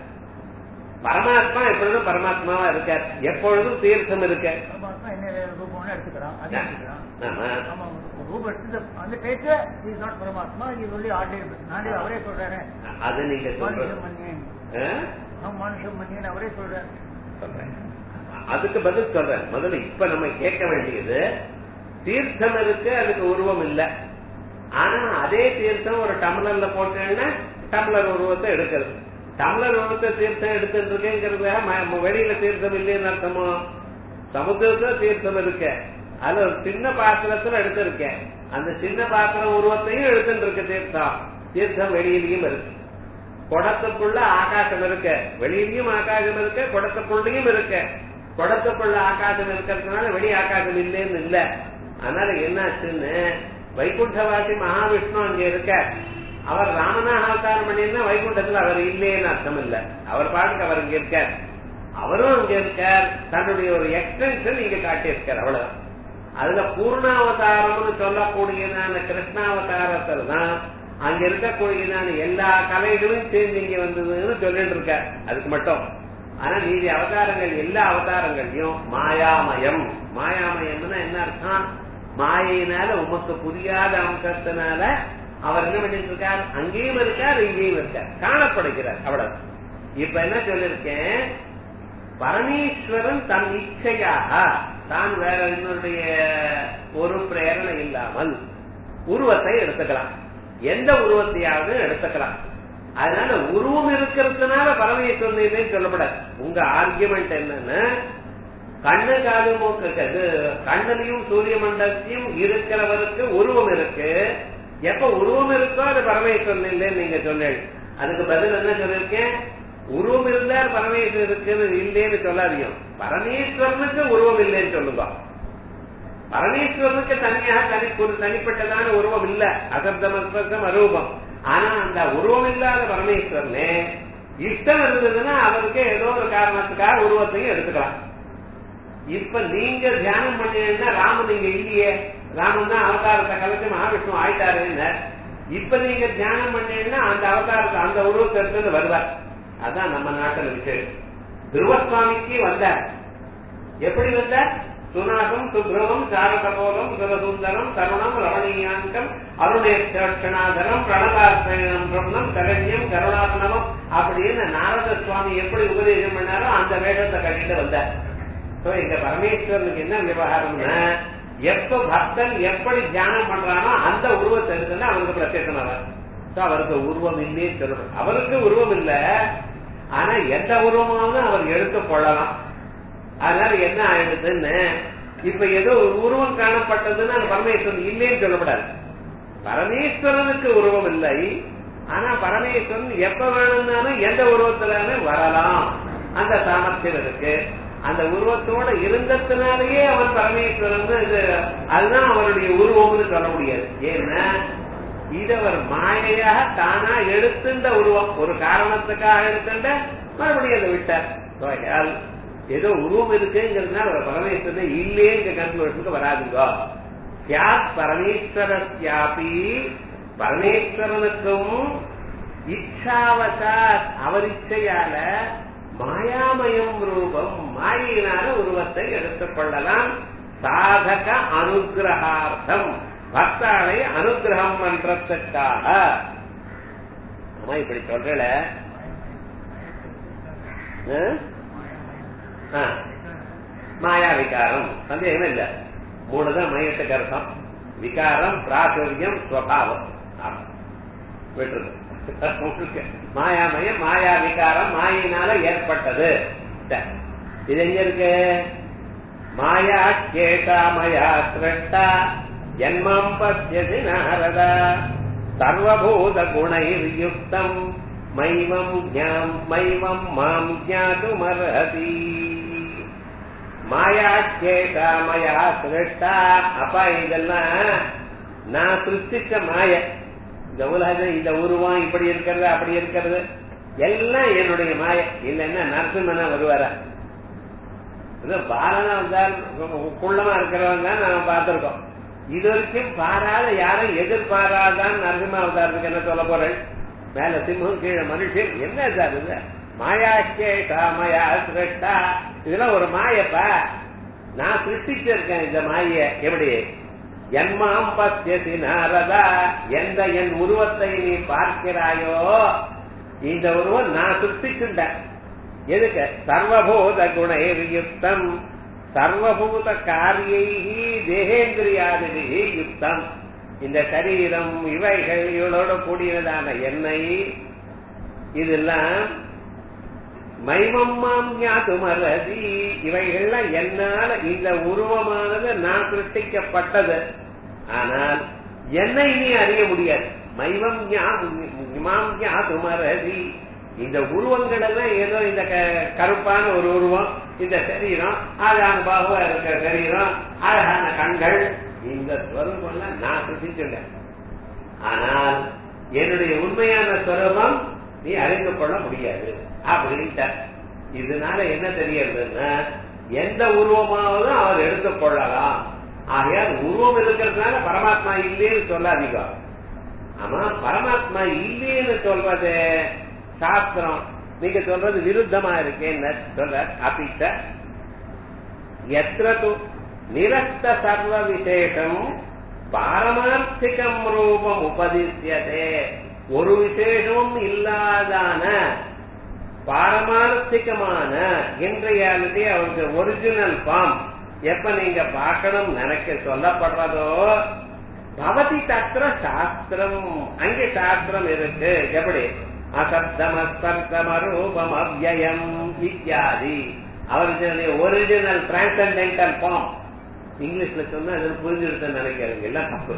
பரமாத்மா எப்பொழுதும் பரமாத்மாவா இருக்கார் எப்பொழுதும் தீர்த்தம் இருக்க பரமாத்மா என்ன ரூபம்னு எடுத்துக்கிறான் அது எடுத்துக்கிறான் ஆமா ஆமா ரூபம் எடுத்து அந்த டேட்ல இஸ் நாட் பரமாத்மா இது சொல்லி ஆர்டினரி நானே அவரே சொல்றாரு அது நீங்க சொல்றது மனுஷம் மன்னியன் ஆ? அவன் மனுஷம் மன்னியன் அவரே சொல்றாரு சொல்றேன் அதுக்கு பதில் சொல்றேன் முதல்ல இப்ப நம்ம கேட்க வேண்டியது தீர்த்தம் இருக்கு அதுக்கு உருவம் இல்ல ஆனா அதே தீர்த்தம் ஒரு டம்ளர்ல போட்டேன்னா டம்ளர் உருவத்தை எடுக்கிறது டம்ளர் உருவத்தை தீர்த்தம் எடுத்துட்டு இருக்கேங்கிறதுக்காக ம- வெளியில தீர்த்தம் இல்லைன்னு அர்த்தமோ சமுத்திரத்துல தீர்த்தம் இருக்கு அதுல ஒரு சின்ன பாத்திரத்துல எடுத்திருக்கேன் அந்த சின்ன பாத்திரம் உருவத்தையும் எடுத்துட்டு இருக்கு தீர்த்தம் தீர்த்தம் வெளியிலையும் இருக்கு குடத்துக்குள்ள ஆகாசம் இருக்கு வெளியிலயும் ஆகாசம் இருக்கு குடத்துக்குள்ளயும் இருக்கு குடத்துக்குள்ள ஆகாசம் இருக்கிறதுனால வெளி ஆகாசம் இல்லைன்னு இல்ல அதனால என்னாச்சுன்னு வைகுண்டவாசி மகாவிஷ்ணு அங்க இருக்க அவர் ராமனாக அவதாரம் பண்ணியிருந்தா வைகுண்டத்துல அவர் இல்லைன்னு அர்த்தம் இல்ல அவர் பாட்டுக்கு அவர் இங்க இருக்கார் அவரும் அங்க இருக்கார் தன்னுடைய ஒரு எக்ஸ்டென்ஷன் இங்க காட்டியிருக்கார் அவ்வளவுதான் அதுல பூர்ணாவதாரம்னு சொல்லக்கூடியதான கிருஷ்ணாவதாரத்தில் தான் அங்க இருக்கக்கூடியதான எல்லா கலைகளும் சேர்ந்து இங்க வந்ததுன்னு சொல்லிட்டு இருக்க அதுக்கு மட்டும் ஆனா மீதி அவதாரங்கள் எல்லா அவதாரங்களையும் மாயாமயம் மாயாமயம்னா என்ன அர்த்தம் மாயினால உமக்கு புரியாத அம்சத்தினால அவர் என்ன பண்ணிட்டு இருக்கார் அங்கேயும் இருக்கார் இங்கேயும் இருக்கார் காணப்படுகிறார் அவ்வளவு இப்ப என்ன சொல்லிருக்கேன் பரமேஸ்வரன் தன் இச்சையாக தான் வேற என்னுடைய ஒரு பிரேரணை இல்லாமல் உருவத்தை எடுத்துக்கலாம் எந்த உருவத்தையாவது எடுத்துக்கலாம் அதனால உருவம் இருக்கிறதுனால பரமேஸ்வரன் இல்லைன்னு சொல்லப்படாது உங்க ஆர்குமெண்ட் என்னன்னா கண்ணு காது மூக்கு இது கண்ணுலையும் சூரிய மண்டலத்தையும் இருக்கிறவருக்கு உருவம் இருக்கு எப்ப உருவம் இருக்கோ அது பரமேஸ்வரன் இல்லைன்னு நீங்க சொன்னீங்க அதுக்கு பதில் என்ன சொல்லிருக்கேன் உருவம் இருந்தார் பரமேஸ்வரன் இருக்குன்னு இல்லைன்னு சொல்லாதீங்க பரமேஸ்வரனுக்கு உருவம் இல்லைன்னு சொல்லுங்க பரமேஸ்வரனுக்கு தனியாக தனி ஒரு தனிப்பட்டதான உருவம் இல்ல அசப்தமஸ்பர்சம் அரூபம் ஆனா அந்த உருவம் இல்லாத பரமேஸ்வரனே இஷ்டம் இருந்ததுன்னா அவருக்கு ஏதோ ஒரு காரணத்துக்காக உருவத்தையும் எடுத்துக்கலாம் இப்ப நீங்க தியானம் பண்ணீங்கன்னா ராமன் நீங்க இல்லையே ராமன் தான் அவதாரத்தை கலைச்சு மகாவிஷ்ணு ஆயிட்டாருன்னு இப்ப நீங்க தியானம் பண்ணீங்கன்னா அந்த அவதாரத்தை அந்த உருவத்தை எடுத்துட்டு வருவார் அதான் நம்ம நாட்டுல விஷயம் துருவசுவாமிக்கு வந்தார் எப்படி வந்தார் சுனாகம் சுப்ரமம் சாரகபோகம் சுரசுந்தரம் தருணம் ரமணீயாங்கம் அருணேஷணாதரம் பிரணதாஸ்மயம் பிரம்மம் கரண்யம் கருணாத்மனம் அப்படின்னு நாரத சுவாமி எப்படி உபதேசம் பண்ணாரோ அந்த வேஷத்தை கட்டிட்டு வந்தார் சோ இந்த பரமேஸ்வரனுக்கு என்ன விவகாரம்னா எப்ப பக்தன் எப்படி தியானம் பண்றானோ அந்த உருவத்தை இருக்குன்னா அவருக்கு பிரத்யேகமாவார் சோ அவருக்கு உருவம் இல்லையே சொல்லணும் அவருக்கு உருவம் இல்ல ஆனா எந்த உருவமாவது அவர் எடுத்துக் கொள்ளலாம் அதனால என்ன ஆயிடுதுன்னு இப்ப ஏதோ ஒரு உருவம் காணப்பட்டதுன்னு அந்த பரமேஸ்வரன் இல்லைன்னு சொல்லப்படாது பரமேஸ்வரனுக்கு உருவம் இல்லை ஆனா பரமேஸ்வரன் எப்ப வேணும்னாலும் எந்த உருவத்துல வரலாம் அந்த சாமர்த்தியம் இருக்கு அந்த உருவத்தோட இருந்ததுனாலேயே அவன் பரமேஸ்வரன் இது அதுதான் அவருடைய உருவம்னு சொல்ல முடியாது ஏன்னா இது அவர் மாயையாக தானா எடுத்துட்ட உருவம் ஒரு காரணத்துக்காக எடுத்துட்ட மறுபடியும் அதை விட்டார் So, ஆகையால் ஏதோ உருவம் இருக்குங்கிறதுனால ஒரு பரமேஸ்வரன் இல்லேங்க கன்க்ளூஷனுக்கு வராதுங்க சியாத் பரமேஸ்வரஸ்யாபி பரமேஸ்வரனுக்கும் இச்சாவசாத் அவர் இச்சையால மாயாமயம் ரூபம் மாயினால உருவத்தை எடுத்துக் கொள்ளலாம் சாதக அனுகிரகார்த்தம் பக்தாளை அனுகிரகம் பண்றதுக்காக ஆமா இப்படி சொல்றல மாயா விகாரம் சந்தேகம் இல்ல மூணுதான் மையத்துக்கு அர்த்தம் விகாரம் பிராச்சுரியம் ஸ்வபாவம் ஆமா. விட்டுருது உங்களுக்கு மாயாமயம் மாயா விகாரம் மாயினால ஏற்பட்டது சரி. இது எங்க இருக்கு மாயா கேட்டா மயா சிரஷ்டா ஜன்மம் பசியதி நாரத சர்வபூத குணைர்யுக்தம் மைவம் ஞாம் மைவம் மாம் ஞாதுமர்ஹதி மாயா கேட்டா மயா சிரஷ்டா அப்பா இதெல்லாம் நான் சிருஷ்டிச்ச மாய இந்த உலகம் இந்த உருவம் இப்படி இருக்கிறது அப்படி இருக்கிறது எல்லாம் என்னுடைய மாய இல்லைன்னா நரசிம்மனா வருவாரா இது பாலனா வந்தால் குள்ளமா இருக்கிறவன் தான் நாம பார்த்திருக்கோம் இது வரைக்கும் பாராத யாரும் எதிர்பாராதான் நரசிம்ம அவதாரத்துக்கு என்ன சொல்ல போறேன் மேல சிம்மம் கீழே மனுஷன் என்ன சார் இது மாயா கேட்டா மாயா சிரஷ்டா இதெல்லாம் ஒரு மாயப்பா நான் சிருஷ்டிச்சிருக்கேன் இந்த மாய எப்படி என்மாம் பத்தியசி நாரதா எந்த என் உருவத்தை நீ பார்க்கிறாயோ இந்த உருவம் நான் சிருஷ்டிச்சுட்டேன் எதுக்கு சர்வபூத குணையுக்தம் சர்வபூத காரியை தேகேந்திரியாதி யுக்தம் இந்த சரீரம் இவைகள் இவளோட கூடியதான எண்ணெய் இதெல்லாம் மைமம்மாம் ஞாதுமரதி இவைகள்லாம் என்னால இந்த உருவமானது நான் சிருஷ்டிக்கப்பட்டது ஆனால் என்னை நீ அறிய முடியாது மைவம் ஞாம் ஞாதுமரதி இந்த உருவங்கள் எல்லாம் ஏதோ இந்த க- கருப்பான ஒரு உருவம் இந்த சரீரம் அழகான பாகுவா இருக்கிற சரீரம் அழகான கண்கள் இந்த ஸ்வரூபம்லாம் நான் சிருஷ்டிச்சுட்டேன் ஆனால் என்னுடைய உண்மையான ஸ்வரூபம் நீ அறிந்து கொள்ள முடியாது அப்படின்ட்ட இதனால என்ன தெரியறதுன்னா எந்த உருவமாவது அவர் எடுத்துக் கொள்ளலாம் ஆகையால் உருவம் இருக்கிறதுனால பரமாத்மா இல்லைன்னு சொல்லாதீங்க ஆமா பரமாத்மா இல்லைன்னு சொல்றது சாஸ்திரம் நீங்க சொல்றது விருத்தமா இருக்கேன்னு சொல்ற அப்பிட்ட எத்திர து நிரஸ்த சர்வ விசேஷம் பாரமார்த்திகம் ரூபம் உபதிசியதே ஒரு விசேஷமும் இல்லாதான பாரமார்த்திகமான இன் ரியாலிட்டி அவருக்கு ஒரிஜினல் ஃபார்ம் எப்ப நீங்க பார்க்கணும் நினைக்க சொல்லப்படுறதோ பவதி தத்திர சாஸ்திரம் அங்கே சாஸ்திரம் இருக்கு எப்படி அசப்தமஸ்பர்த்தமரூபம் அவ்யயம் இத்தியாதி அவருடைய ஒரிஜினல் டிரான்சென்டென்டல் ஃபார்ம் இங்கிலீஷ்ல சொன்னா அது புரிஞ்சுடுதுன்னு நினைக்கிறேன் எல்லாம் தப்பு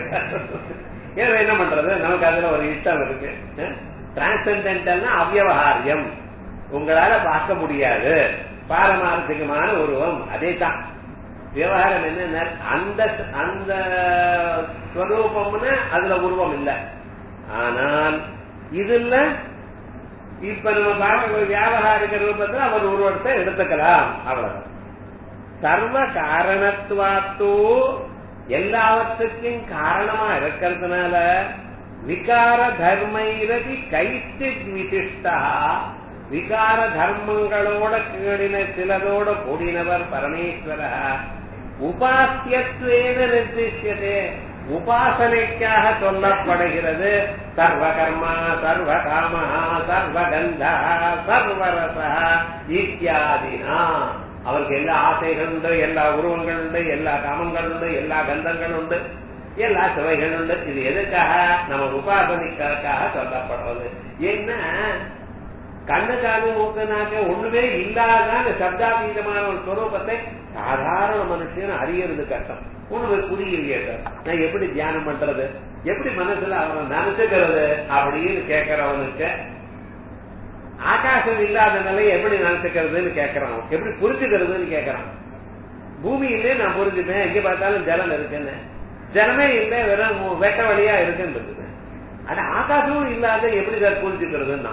ஏன்னா என்ன பண்றது நமக்கு அதுல ஒரு இஷ்டம் இருக்கு டிரான்சென்டென்டல்னா அவ்யவகாரியம் உங்களால பார்க்க முடியாது பாரமார்த்திகமான உருவம் அதே தான் விவகாரம் என்ன அந்த அந்த ஸ்வரூபம்னு அதுல உருவம் இல்லை ஆனால் இதுல இப்ப நம்ம பார்க்க வியாபகாரிக ரூபத்துல அவர் உருவத்தை எடுத்துக்கலாம் அவ்வளவு சர்வ காரணத்துவாத்தோ எல்லாவற்றுக்கும் காரணமா இருக்கிறதுனால விகார தர்மைரதி கைச்சித் விசிஷ்டா விகார தர்மங்களோட கீழின சிலதோட கூடினவர் பரமேஸ்வர உபாசியத்வேன நிர்திஷ்யதே உபாசனைக்காக சொல்லப்படுகிறது சர்வகர்மா சர்வகாமா சர்வகந்தா சர்வரசா இத்தியாதினா அவருக்கு எல்லா ஆசைகள் உண்டு எல்லா உருவங்கள் உண்டு எல்லா காமங்கள் உண்டு எல்லா கந்தங்கள் உண்டு எல்லா சுவைகள் உண்டு இது எதுக்காக நம்ம உபாசனைக்காக சொல்லப்படுறது என்ன கண்ணு காது மூக்கு நாக்கு ஒண்ணுமே இல்லாத அந்த சப்தாபீதமான ஒரு ஸ்வரூபத்தை சாதாரண மனுஷன் அறியறது கஷ்டம் ஒண்ணுமே புரியலையே சார் நான் எப்படி தியானம் பண்றது எப்படி மனசுல அவனை நினைச்சுக்கிறது அப்படின்னு கேட்கறவனுக்கு ஆகாசம் இல்லாத நிலையை எப்படி நினைச்சுக்கிறதுன்னு கேட்கறான் எப்படி புரிஞ்சுக்கிறதுன்னு கேட்கறான் பூமியிலே நான் புரிஞ்சுப்பேன் எங்க பார்த்தாலும் ஜலம் இருக்குன்னு ஜலமே இல்லை வெறும் வெட்ட வழியா இருக்குன்னு ஆனா ஆகாசமும் இல்லாத எப்படி சார் புரிஞ்சுக்கிறதுன்னா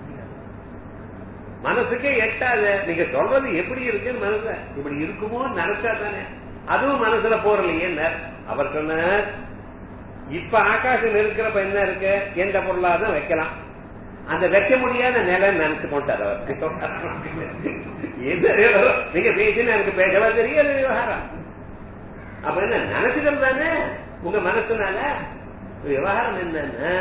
மனசுக்கே எட்டாது நீங்க சொல்றது எப்படி இருக்குன்னு மனசு இப்படி இருக்குமோ நினைச்சா தானே அதுவும் மனசுல போறலையே அவர் சொன்ன இப்ப ஆகாசம் இருக்கிறப்ப என்ன இருக்கு எந்த பொருளாவது வைக்கலாம் அந்த வைக்க முடியாத நிலை நினைச்சு கொண்டார் அவர் நீங்க பேசினா எனக்கு பேசவா தெரியாது விவகாரம் அப்ப என்ன நினைச்சுக்கிறது தானே உங்க மனசுனால விவகாரம் என்னன்னா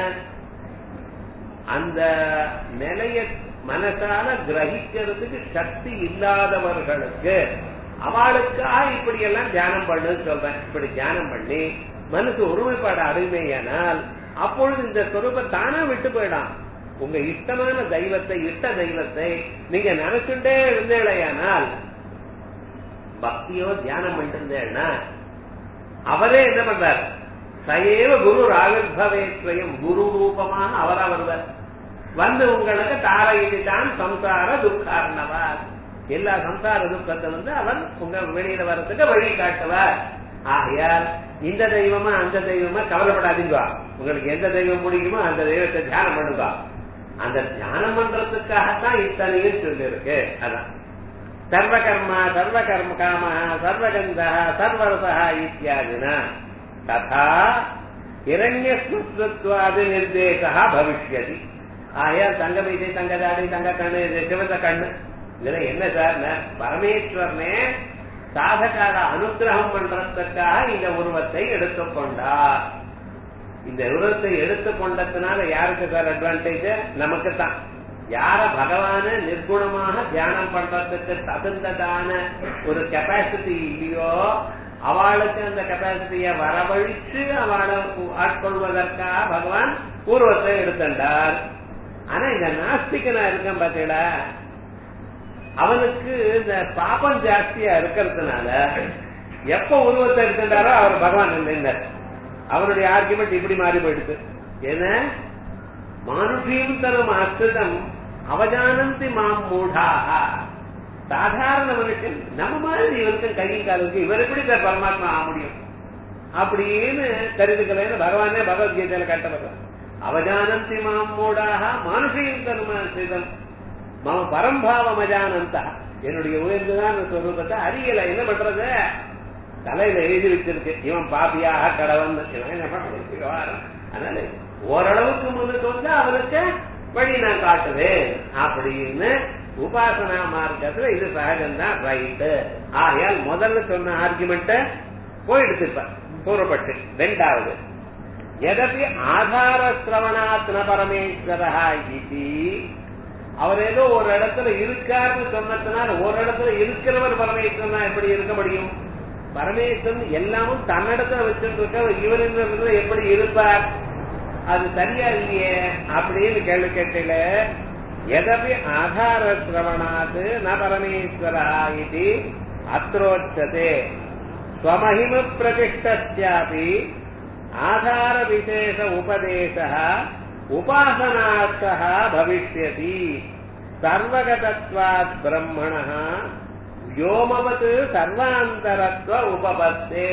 அந்த நிலைய மனசால கிரகிக்கிறதுக்கு சக்தி இல்லாதவர்களுக்கு அவளுக்காக இப்படி எல்லாம் தியானம் பண்ணுன்னு சொல்றேன் இப்படி தியானம் பண்ணி மனசு ஒருமைப்பாடு அருமையானால் அப்பொழுது இந்த சொரூபம் தானா விட்டு போயிடாம் உங்க இஷ்டமான தெய்வத்தை இஷ்ட தெய்வத்தை நீங்க நினைச்சுட்டே இருந்தேடையானால் பக்தியோ தியானம் பண்ணிருந்தேன்னா அவரே என்ன பண்றார் சயேவ குரு ராவிர்பவேஸ்வயம் குரு ரூபமாக அவரா வருவார் வந்து உங்களுக்கு தாரையிட்டான் சம்சார துக்காரணவா எல்லா சம்சார துக்கத்தை வந்து அவன் உங்க வெளியில வர்றதுக்கு வழி காட்டுவார் ஆகையால் இந்த தெய்வமா அந்த தெய்வமா கவலைப்படாதீங்க உங்களுக்கு எந்த தெய்வம் பிடிக்குமோ அந்த தெய்வத்தை தியானம் பண்ணுங்க அந்த தியானம் பண்றதுக்காகத்தான் இத்தனையும் சொல்லி இருக்கு அதான் சர்வகர்மா சர்வகர்ம காம சர்வகந்த சர்வரசா இத்தியாதினா ததா இரண்யஸ்மத்வாது நிர்தேசா பவிஷ்யதி ஆயால் தங்க மீசை தங்க தாடி தங்க கண்ணு சிவந்த கண்ணு இதுல என்ன சார் பரமேஸ்வரனே சாதகால அனுகிரகம் பண்றதுக்காக இந்த உருவத்தை எடுத்துக்கொண்டார் இந்த உருவத்தை எடுத்துக்கொண்டதுனால யாருக்கு சார் அட்வான்டேஜ் நமக்கு தான் யார பகவான நிர்குணமாக தியானம் பண்றதுக்கு தகுந்ததான ஒரு கெப்பாசிட்டி இல்லையோ அவளுக்கு அந்த கெப்பாசிட்டிய வரவழிச்சு அவளை ஆட்கொள்வதற்காக பகவான் பூர்வத்தை எடுத்துட்டார் ஆனா இந்த நாஸ்திகனா இருக்கேன் பாத்தீங்களா அவனுக்கு இந்த பாபம் ஜாஸ்தியா இருக்கிறதுனால எப்ப உருவத்தை எடுத்துட்டாரோ அவர் பகவான் நின்றார் அவருடைய ஆர்குமெண்ட் இப்படி மாறி போயிடுது என்ன மானுஷீம் தனம் அஸ்திதம் அவஜானந்தி மாம் மூடாக சாதாரண மனுஷன் நம்ம மாதிரி இவருக்கும் கையும் காலுக்கு இவர் எப்படி சார் பரமாத்மா ஆக முடியும் அப்படின்னு கருதுக்கலைன்னு பகவானே பகவத்கீதையில கட்டப்படுறார் அவஜானந்தி மாம் மூடாக மானுஷீம் தனம் அஸ்திதம் மம பரம்பாவம் அஜானந்தா என்னுடைய உயர்ந்துதான் சொல்றத அறியல என்ன பண்றது தலையில எழுதி வச்சிருக்கு இவன் பாப்பியாக கடவன் இவன் என்ன பண்றது அதனால ஓரளவுக்கு முன்னுக்கு வந்து அவனுக்கு வழி நான் காட்டுவேன் அப்படின்னு உபாசனா மார்க்கத்துல இது சகஜம்தான் ரைட்டு ஆகையால் முதல்ல சொன்ன ஆர்குமெண்ட் போயிடுச்சு இப்ப கூறப்பட்டு ரெண்டாவது எதப்பி ஆதார சிரவணாத்ன பரமேஸ்வரா இது அவர் ஏதோ ஒரு இடத்துல இருக்காருன்னு சொன்னதுனால ஒரு இடத்துல இருக்கிறவர் பரமேஸ்வரனா எப்படி இருக்க முடியும் பரமேஸ்வரன் எல்லாமும் தன்னிடத்துல வச்சுட்டு இருக்க இவர் இந்த எப்படி இருப்பார் அது சரியா இல்லையே அப்படின்னு கேள்வி கேட்டல எதபி ஆதார சிரவணாத் ந பரமேஸ்வரா இது அத்ரோச்சதே ஸ்வமஹிம பிரதிஷ்டாபி ஆதார விசேஷ உபதேச உபாசனார்த்த பவிஷ்யதி சர்வகதத்வாத் பிரம்மண வியோமவத் சர்வாந்தரத்துவ உபபத்தே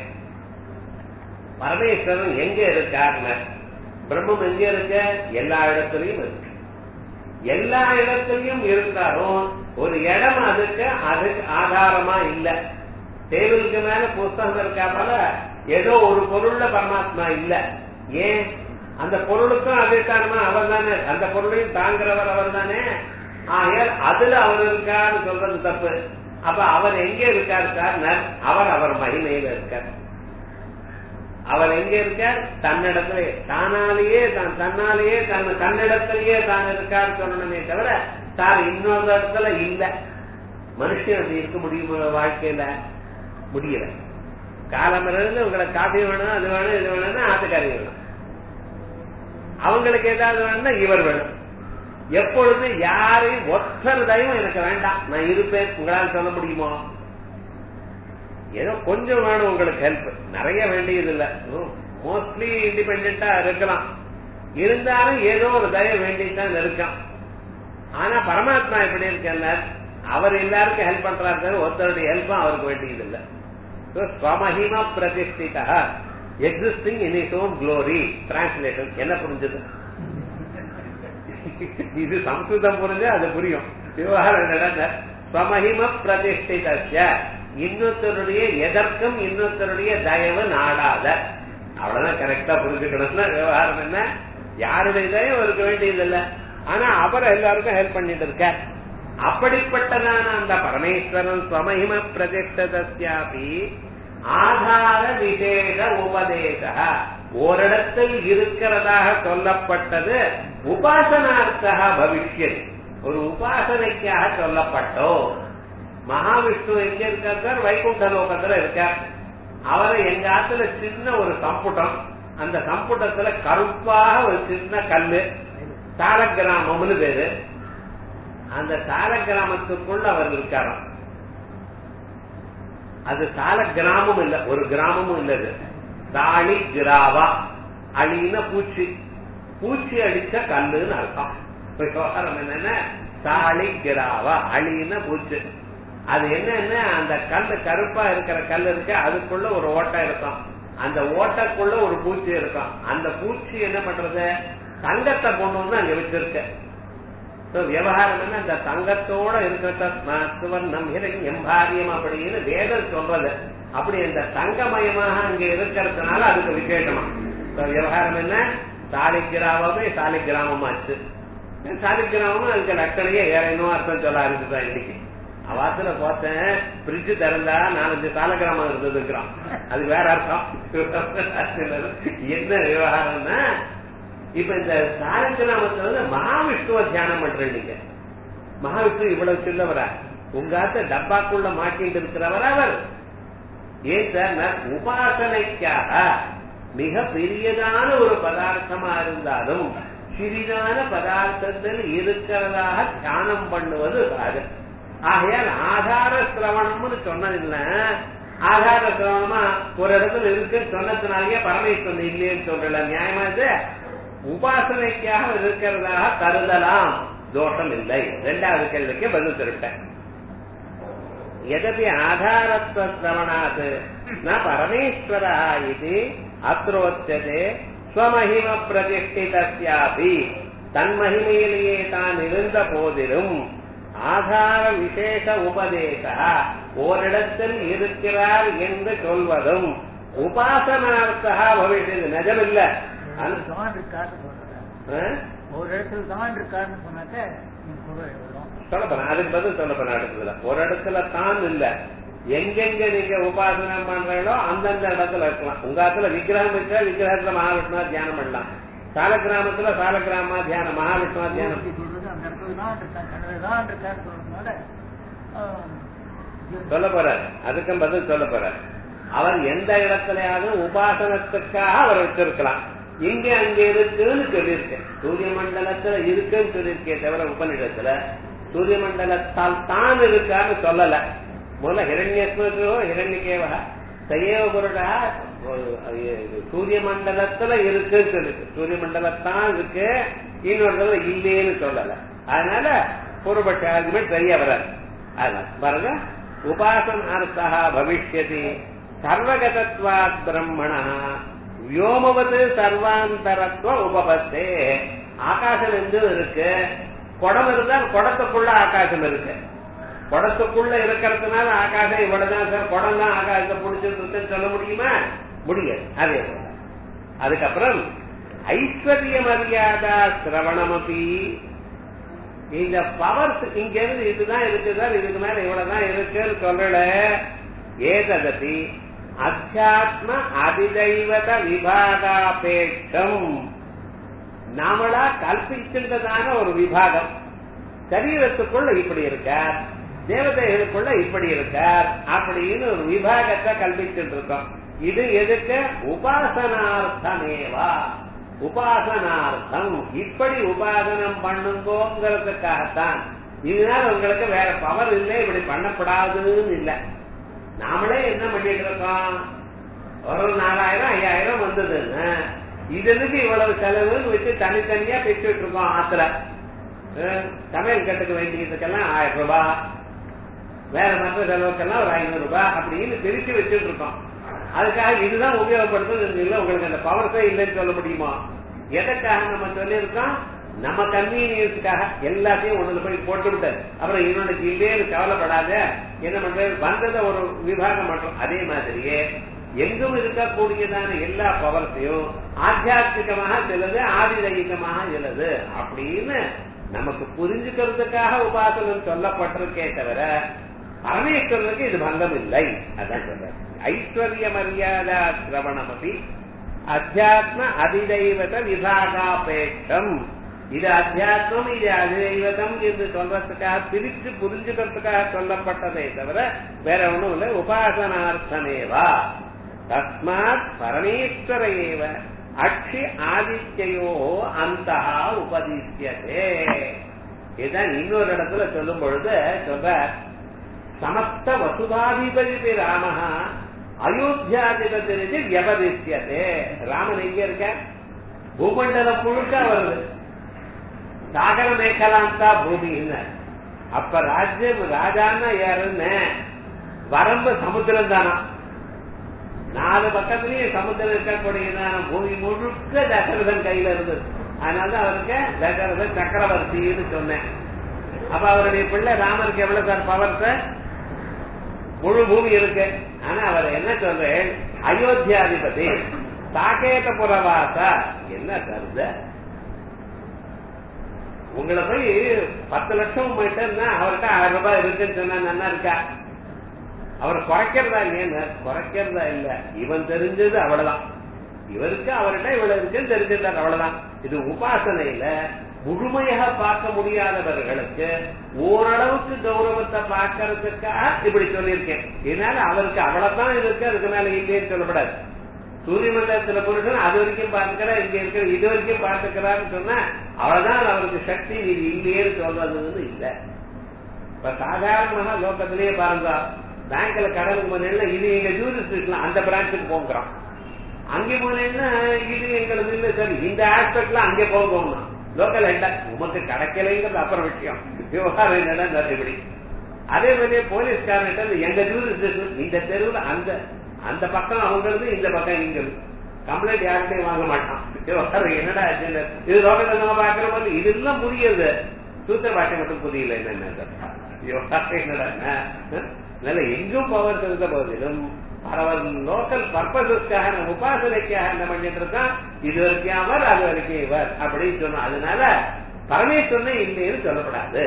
பரமேஸ்வரன் எங்க இருக்காருன்னு பிரம்மம் எங்க இருக்க எல்லா இடத்துலயும் இருக்கு எல்லா இடத்துலயும் இருந்தாலும் ஒரு இடம் அதுக்கு அதுக்கு ஆதாரமா இல்ல டேபிளுக்கு மேல புஸ்தகம் இருக்கா போல ஏதோ ஒரு பொருள்ல பரமாத்மா இல்ல ஏன் அந்த பொருளுக்கும் அதிஷ்டானமா அவர் தானே அந்த பொருளையும் தாங்குறவர் அவர் தானே ஆகையால் அதுல அவர் இருக்கான்னு சொல்றது தப்பு அப்ப அவர் எங்க இருக்கார் சார் அவர் அவர் மகிமையில இருக்கார் அவர் எங்க இருக்கார் தன்னிடத்துல தானாலேயே தான் தன்னாலேயே தன் தன்னிடத்திலேயே தான் இருக்கார் சொல்லணுமே தவிர சார் இன்னொரு இடத்துல இல்ல மனுஷன் அப்படி இருக்க முடியுமா வாழ்க்கையில முடியல காலமிருந்து உங்களுக்கு காஃபி வேணும் அது வேணும் இது வேணும்னா ஆத்துக்காரி வேணும் அவங்களுக்கு ஏதாவது வேணும்னா இவர் வேணும் எப்பொழுது யாரையும் ஒற்றர் தயவும் எனக்கு வேண்டாம் நான் இருப்பேன் உங்களால் சொல்ல முடியுமோ ஏதோ கொஞ்சம் வேணும் உங்களுக்கு ஹெல்ப் நிறைய வேண்டியது இல்ல மோஸ்ட்லி இண்டிபெண்டா இருக்கலாம் இருந்தாலும் ஏதோ ஒரு தயம் வேண்டியதான் இருக்கான் ஆனா பரமாத்மா எப்படி இருக்கல அவர் எல்லாருக்கும் ஹெல்ப் பண்றாரு ஒருத்தருடைய ஹெல்ப்பும் அவருக்கு வேண்டியது இல்ல ஸ்வமஹிம பிரதிஷ்டிதா existing in his own glory translation என்ன புரிஞ்சது இது சம்ஸ்கிருதம் புரிஞ்சா அது புரியும் விவகாரம் நடந்த ஸ்வமஹிம பிரதிஷ்டித இன்னொருத்தருடைய எதற்கும் இன்னொருத்தருடைய தயவு நாடாத அவ்வளவுதான் கரெக்டா புரிஞ்சுக்கணும்னா விவகாரம் என்ன யாருடைய தயவு இருக்க வேண்டியது இல்ல ஆனா அவர் எல்லாருக்கும் ஹெல்ப் பண்ணிட்டு இருக்க அப்படிப்பட்டதான அந்த பரமேஸ்வரன் ஸ்வமஹிம பிரதிஷ்டதஸ்யாபி ஆதார விசேஷ உபதேச ஓரிடத்தில் இருக்கிறதாக சொல்லப்பட்டது உபாசனார்த்தா பவிஷ்யத் ஒரு உபாசனைக்காக சொல்லப்பட்டோ மகாவிஷ்ணு எங்க இருக்கார் சார் வைகுண்ட லோகத்துல இருக்கார் அவரை எங்க ஆத்துல சின்ன ஒரு சம்புடம் அந்த சம்புடத்துல கருப்பாக ஒரு சின்ன கல்லு சாலக்கிராமம்னு பேரு அந்த சால கிராமத்துக்குள்ள அவர் இருக்காராம் அது சால கிராமம் இல்ல ஒரு கிராமமும் இல்லது தாளி கிராவா அழின பூச்சி பூச்சி அடிச்ச கல்லுன்னு அர்த்தம் விவகாரம் என்னன்னா தாளி கிராவா அழின பூச்சி அது என்னன்னா அந்த கல் கருப்பா இருக்கிற கல் இருக்கு அதுக்குள்ள ஒரு ஓட்டை இருக்கும் அந்த ஓட்டைக்குள்ள ஒரு பூச்சி இருக்கும் அந்த பூச்சி என்ன பண்றது தங்கத்தை கொண்டு வந்து அங்க வச்சிருக்க விவகாரம் என்ன அந்த தங்கத்தோட இருக்கிற சுவர்ணம் எம்பாரியம் அப்படின்னு வேதம் சொல்றது அப்படி அந்த தங்கமயமாக அங்க இருக்கிறதுனால அதுக்கு விசேஷமா விவகாரம் என்ன சாலிக்கிராமமே சாலிக்கிராமமாச்சு சாலிக்கிராமம் அதுக்கு லக்கணையே ஏறணும் அர்த்தம் சொல்ல ஆரம்பிச்சுதான் இன்னைக்கு அவாத்துல பார்த்தேன் பிரிட்ஜ் திறந்தா நாலஞ்சு சாலக்கிராமம் இருந்ததுங்கிறான் அது வேற அர்த்தம் என்ன விவகாரம்னா இப்ப இந்த சாரங்கிராமத்துல வந்து மகாவிஷ்ணுவ தியானம் பண்றேன் நீங்க மகாவிஷ்ணு இவ்வளவு சின்னவரா உங்காத்த டப்பாக்குள்ள மாட்டிட்டு இருக்கிறவரா அவர் ஏன் சார் உபாசனைக்காக மிக பெரியதான ஒரு பதார்த்தமா இருந்தாலும் சிறிதான பதார்த்தத்தில் இருக்கிறதாக தியானம் பண்ணுவது ராஜன் ஆகையால் ஆதார சிரவணம்னு சொன்னதில்ல ஆதார சிரவணமா ஒரு இடத்துல இருக்குன்னு சொன்னதுனாலயே பரமேஸ்வரன் இல்லைன்னு சொல்லல நியாயமா இது உபாசனைக்காக இருக்கிறதாக கருதலாம் தோஷம் இல்லை இரண்டாவது கேள்விக்கு பதில் திருட்டேன் எதபி ஆதாரத்துவ சிரவணாத் ந பரமேஸ்வர இது அத்ரோச்சதே ஸ்வமஹிம பிரதிஷ்டிதாபி தன் மகிமையிலேயே தான் இருந்த போதிலும் ஆதார விசேஷ உபதேச ஓரிடத்தில் இருக்கிறார் என்று சொல்வதும் உபாசனார்த்தா பவிஷ்யது நிஜமில்ல தான் இருக்காருன்னு சொல்றேன் ஒரு இடத்துல தான் இருக்காருன்னு சொன்னாக்க நீங்க பொருள் எழுதணும் சொல்லப்போறேன் அதுக்கு பதில் சொல்லப்போறேன் அடுத்ததுல ஒரு இடத்துல தான் இல்ல எங்கெங்க நீங்க உபாசனை பண்றீங்களோ அந்தந்த இடத்துல இருக்கலாம் உங்க இடத்துல விக்கிரகம் இருக்கா விக்கிரகத்துல மகாவிஷ்ணுவா தியானம் பண்ணலாம் சால கிராமத்துல சால கிராம தியானம் மகாவிஷ்ணுவா தியானம் சொல்றது அந்த இடத்துல தான் இருக்காங்க கனவு தான் இருக்காருன்னு சொல்றதுனால சொல்ல போறாரு அதுக்கும் பதில் சொல்ல போறாரு அவர் எந்த இடத்துலயாவது உபாசனத்துக்காக அவர் வச்சிருக்கலாம் இங்க அங்க இருக்குன்னு சொல்லியிருக்கேன் சூரிய மண்டலத்துல இருக்குன்னு சொல்லியிருக்கேன் தவிர உபநிடத்துல சூரிய மண்டலத்தால் தான் இருக்கான்னு சொல்லல முதல்ல ஹிரண்யஸ்மோ ஹிரண்யகேவா சையவ பொருடா சூரிய மண்டலத்துல இருக்குன்னு சொல்லிருக்கு சூரிய மண்டலத்தான் இருக்கு இன்னொரு இல்லேன்னு சொல்லல அதனால பூர்வபட்ச ஆர்குமெண்ட் சரியா வராது அதனால பாருங்க உபாசனார்த்தா பவிஷ்யதி சர்வகதத்வாத் பிரம்மண வியோமவது சர்வாந்தரத்துவ உபபத்தே ஆகாசம் எங்கும் இருக்கு குடம் இருந்தால் குடத்துக்குள்ள ஆகாசம் இருக்கு குடத்துக்குள்ள இருக்கிறதுனால ஆகாசம் இவ்வளவுதான் சார் குடம் தான் ஆகாசத்தை பிடிச்சிருக்குன்னு சொல்ல முடியுமா முடியாது அதே போல அதுக்கப்புறம் ஐஸ்வர்ய மரியாதா சிரவணமபி இந்த பவர்ஸ் இங்க இருந்து இதுதான் இருக்கு சார் இதுக்கு மேல இவ்வளவுதான் இருக்குன்னு சொல்லல ஏதகதி அத்தியாத்ம அதிதைவத விபாகாபேட்சம் நாமளா கல்பிக்கின்றதான ஒரு விபாகம் சரீரத்துக்குள்ள இப்படி இருக்கார் தேவதைகளுக்குள்ள இப்படி இருக்கார் அப்படின்னு ஒரு விபாகத்தை கல்பிச்சுட்டு இருக்கோம் இது எதுக்கு உபாசனார்த்தமேவா உபாசனார்த்தம் இப்படி உபாசனம் பண்ணுங்கோங்கிறதுக்காகத்தான் இதனால உங்களுக்கு வேற பவர் இல்லை இப்படி பண்ணப்படாதுன்னு இல்லை நாமளே என்ன பண்ணிட்டு இருக்கோம் ஒரு நாலாயிரம் ஐயாயிரம் வந்ததுன்னு இதுக்கு இவ்வளவு செலவுன்னு வச்சு தனித்தனியா பேசிட்டு இருக்கோம் ஆத்துல அஹ் சமையல் கட்டுக்க வேண்டியதுக்கெல்லாம் ஆயிரம் ரூபாய் வேற மற்ற செலவுக்கெல்லாம் ஒரு ஐநூறு ரூபாய் அப்படின்னு பிரிச்சு வச்சுட்டு இருக்கோம் அதுக்காக இதுதான் உபயோகப்படுத்துறது இல்லை உங்களுக்கு அந்த பவர்ஸே இல்லைன்னு சொல்ல முடியுமா எதற்காக நம்ம சொல்லியிருக்கோம் நம்ம கன்வீனியன்ஸுக்காக எல்லாத்தையும் ஒண்ணுல போய் போட்டு விட்டாரு அப்புறம் இன்னொன்னுக்கு இல்லையே கவலைப்படாத என்ன பண்றது வந்ததை ஒரு விபாகம் பண்றோம் அதே மாதிரியே எங்கும் இருக்கக்கூடியதான எல்லா பவர்ஸையும் ஆத்தியாத்மிகமாக சிலது ஆதிதைகமாக சிலது அப்படின்னு நமக்கு புரிஞ்சுக்கிறதுக்காக உபாசனம் சொல்லப்பட்டிருக்கே தவிர பரமேஸ்வரனுக்கு இது பங்கம் இல்லை அதான் சொல்ற ஐஸ்வர்ய மரியாதா சிரவணம் அப்படி அத்தியாத்ம அதிதைவத விபாகாபேட்சம் இது அத்தியாத்மம் இது அதிதைவதம் என்று சொல்றதுக்காக பிரித்து புரிஞ்சுக்கிறதுக்காக சொல்லப்பட்டதே தவிர வேற ஒண்ணும் இல்லை உபாசனார்த்தமேவா தஸ்மாத் பரமேஸ்வர ஏவ அக்ஷி ஆதித்யோ அந்த உபதிஷ்யதே இதான் இன்னொரு இடத்துல சொல்லும் பொழுது சொல்ற சமஸ்த வசுதாதிபதி ராமஹ அயோத்தியாதிபதி வியபதிஷ்யதே ராமன் எங்க இருக்க பூமண்டலம் முழுக்க வருது சாகர மேகலாந்தா பூமின்னு அப்ப ராஜ்யம் ராஜான்னா யாருன்னு வரம்பு சமுத்திரம் தானா நாலு பக்கத்துலயும் சமுத்திரம் இருக்கக்கூடியதான பூமி முழுக்க தசரதன் கையில இருந்தது அதனாலதான் அவருக்கு தசரதன் சக்கரவர்த்தின்னு சொன்னேன் அப்ப அவருடைய பிள்ளை ராமருக்கு எவ்வளவு சார் பவர் சார் முழு பூமி இருக்கு ஆனா அவர் என்ன சொல்றேன் அயோத்தியாதிபதி சாகேத புறவாசா என்ன கருத உங்களை போய் பத்து லட்சம் போயிட்டேன்னா அவர்கிட்ட ஆயிரம் ரூபாய் இருக்குன்னு சொன்னா நல்லா இருக்கா அவர் குறைக்கிறதா இல்லையா குறைக்கிறதா இல்ல இவன் தெரிஞ்சது அவ்வளவுதான் இவருக்கு அவர்கிட்ட இவ்வளவு இருக்குன்னு தெரிஞ்சிருந்தார் அவ்வளவுதான் இது உபாசனையில முழுமையாக பார்க்க முடியாதவர்களுக்கு ஓரளவுக்கு கௌரவத்தை பார்க்கறதுக்காக இப்படி சொல்லியிருக்கேன் இதனால அவருக்கு அவ்வளவுதான் இருக்கு அதுக்கு மேல இல்லைன்னு சொல்லப்படாது சூரிய மண்டலத்துல புருஷன் அது வரைக்கும் பார்த்துக்கிறா இங்க இருக்கிற இது வரைக்கும் பார்த்துக்கிறான்னு சொன்னா அவ்வளவுதான் அவருக்கு சக்தி இது இல்லையேன்னு சொல்றதுன்னு இல்ல இப்ப சாதாரணமாக லோக்கத்திலேயே பாருங்க பேங்க்ல கடனுக்கு போனீங்கன்னா இது எங்க ஜூரிஸ்டிக்லாம் அந்த பிரான்ச்சுக்கு போங்கிறோம் அங்கே போனீங்கன்னா இது எங்களுக்கு இல்ல சார் இந்த ஆஸ்பெக்ட்ல அங்கே போகணும் லோக்கல் ஹெட்டா உமக்கு கிடைக்கலைங்கிறது அப்புறம் விஷயம் விவகாரம் என்னடா இப்படி அதே மாதிரி போலீஸ்காரன் எங்க ஜூரிஸ்டிக்ஷன் இந்த தெருவுல அந்த அந்த பக்கம் அவங்களுக்கு இந்த பக்கம் இங்கிறது கம்ப்ளைண்ட் யார்கிட்டையும் வாங்க மாட்டான் விவகாரம் என்னடா ஆச்சுன்னு இது லோக்கல் நம்ம பாக்குற போது இதெல்லாம் புரியுது சூத்திர பாட்டை மட்டும் புரியல என்னன்னு விவகாரம் என்னடா அதனால எங்கும் பவர் இருந்த போதிலும் அவர் லோக்கல் பர்பஸஸ்க்காக நம்ம உபாசனைக்காக என்ன பண்ணிட்டு இருக்கான் இது வரைக்கும் அவர் அது வரைக்கும் இவர் அப்படின்னு சொன்னோம் அதனால பரமேஸ்வரன் இல்லைன்னு சொல்லப்படாது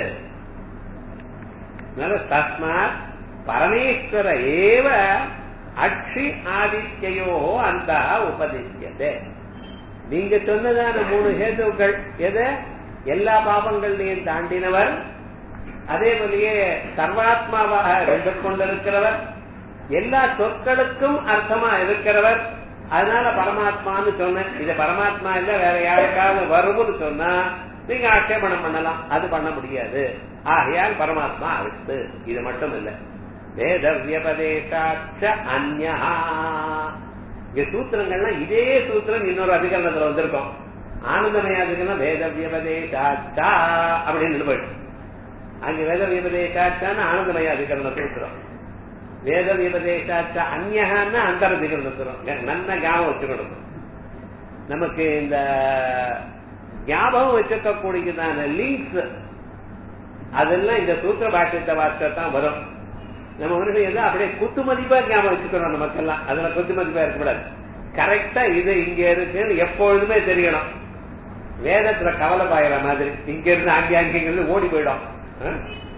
அதனால தஸ்மாத் பரமேஸ்வர ஏவ அக்ஷி ஆதித்யோ அந்த உபதிஷ்யதே நீங்க சொன்னதான மூணு ஹேதுக்கள் எது எல்லா பாபங்களையும் தாண்டினவர் அதே போலயே சர்வாத்மாவாக இருந்து கொண்டிருக்கிறவர் எல்லா சொற்களுக்கும் அர்த்தமா இருக்கிறவர் அதனால பரமாத்மான்னு சொன்னேன் இது பரமாத்மா இல்ல வேற யாருக்காவது வரும்னு சொன்னா நீங்க ஆட்சேபணம் பண்ணலாம் அது பண்ண முடியாது ஆகையால் பரமாத்மா அடுத்து இது மட்டும் இல்ல வேதவியபதேசாட்ச அந்யா இங்க சூத்திரங்கள்லாம் இதே சூத்திரம் இன்னொரு அதிகரணத்துல வந்திருக்கும் ஆனந்தமய அதிகரணம் வேதவியபதேசாட்சா அப்படின்னு போயிட்டு அங்க வேத விபதேசாச்சான்னு ஆனந்தமய அதிகரண சூத்திரம் வேத விபதேசாச்ச அந்நகான்னா அந்தரதிகரண சூத்திரம் நல்ல ஞாபகம் வச்சுக்கணும் நமக்கு இந்த ஞாபகம் வச்சுக்கக்கூடியதான லிங்க்ஸ் அதெல்லாம் இந்த சூத்திர பாஷ்யத்தை வார்த்தை வரும் நம்ம வந்து எதோ அப்படியே குத்து மதிப்பா ஞாபகம் வச்சுக்கணும் நமக்கெல்லாம் அதுல குத்து மதிப்பா இருக்கக்கூடாது கரெக்டா இது இங்க இருக்குன்னு எப்பொழுதுமே தெரியணும் வேதத்துல கவலை பாயிற மாதிரி இங்க இருந்து அங்கே அங்கிருந்து ஓடி போயிடும் ஆ?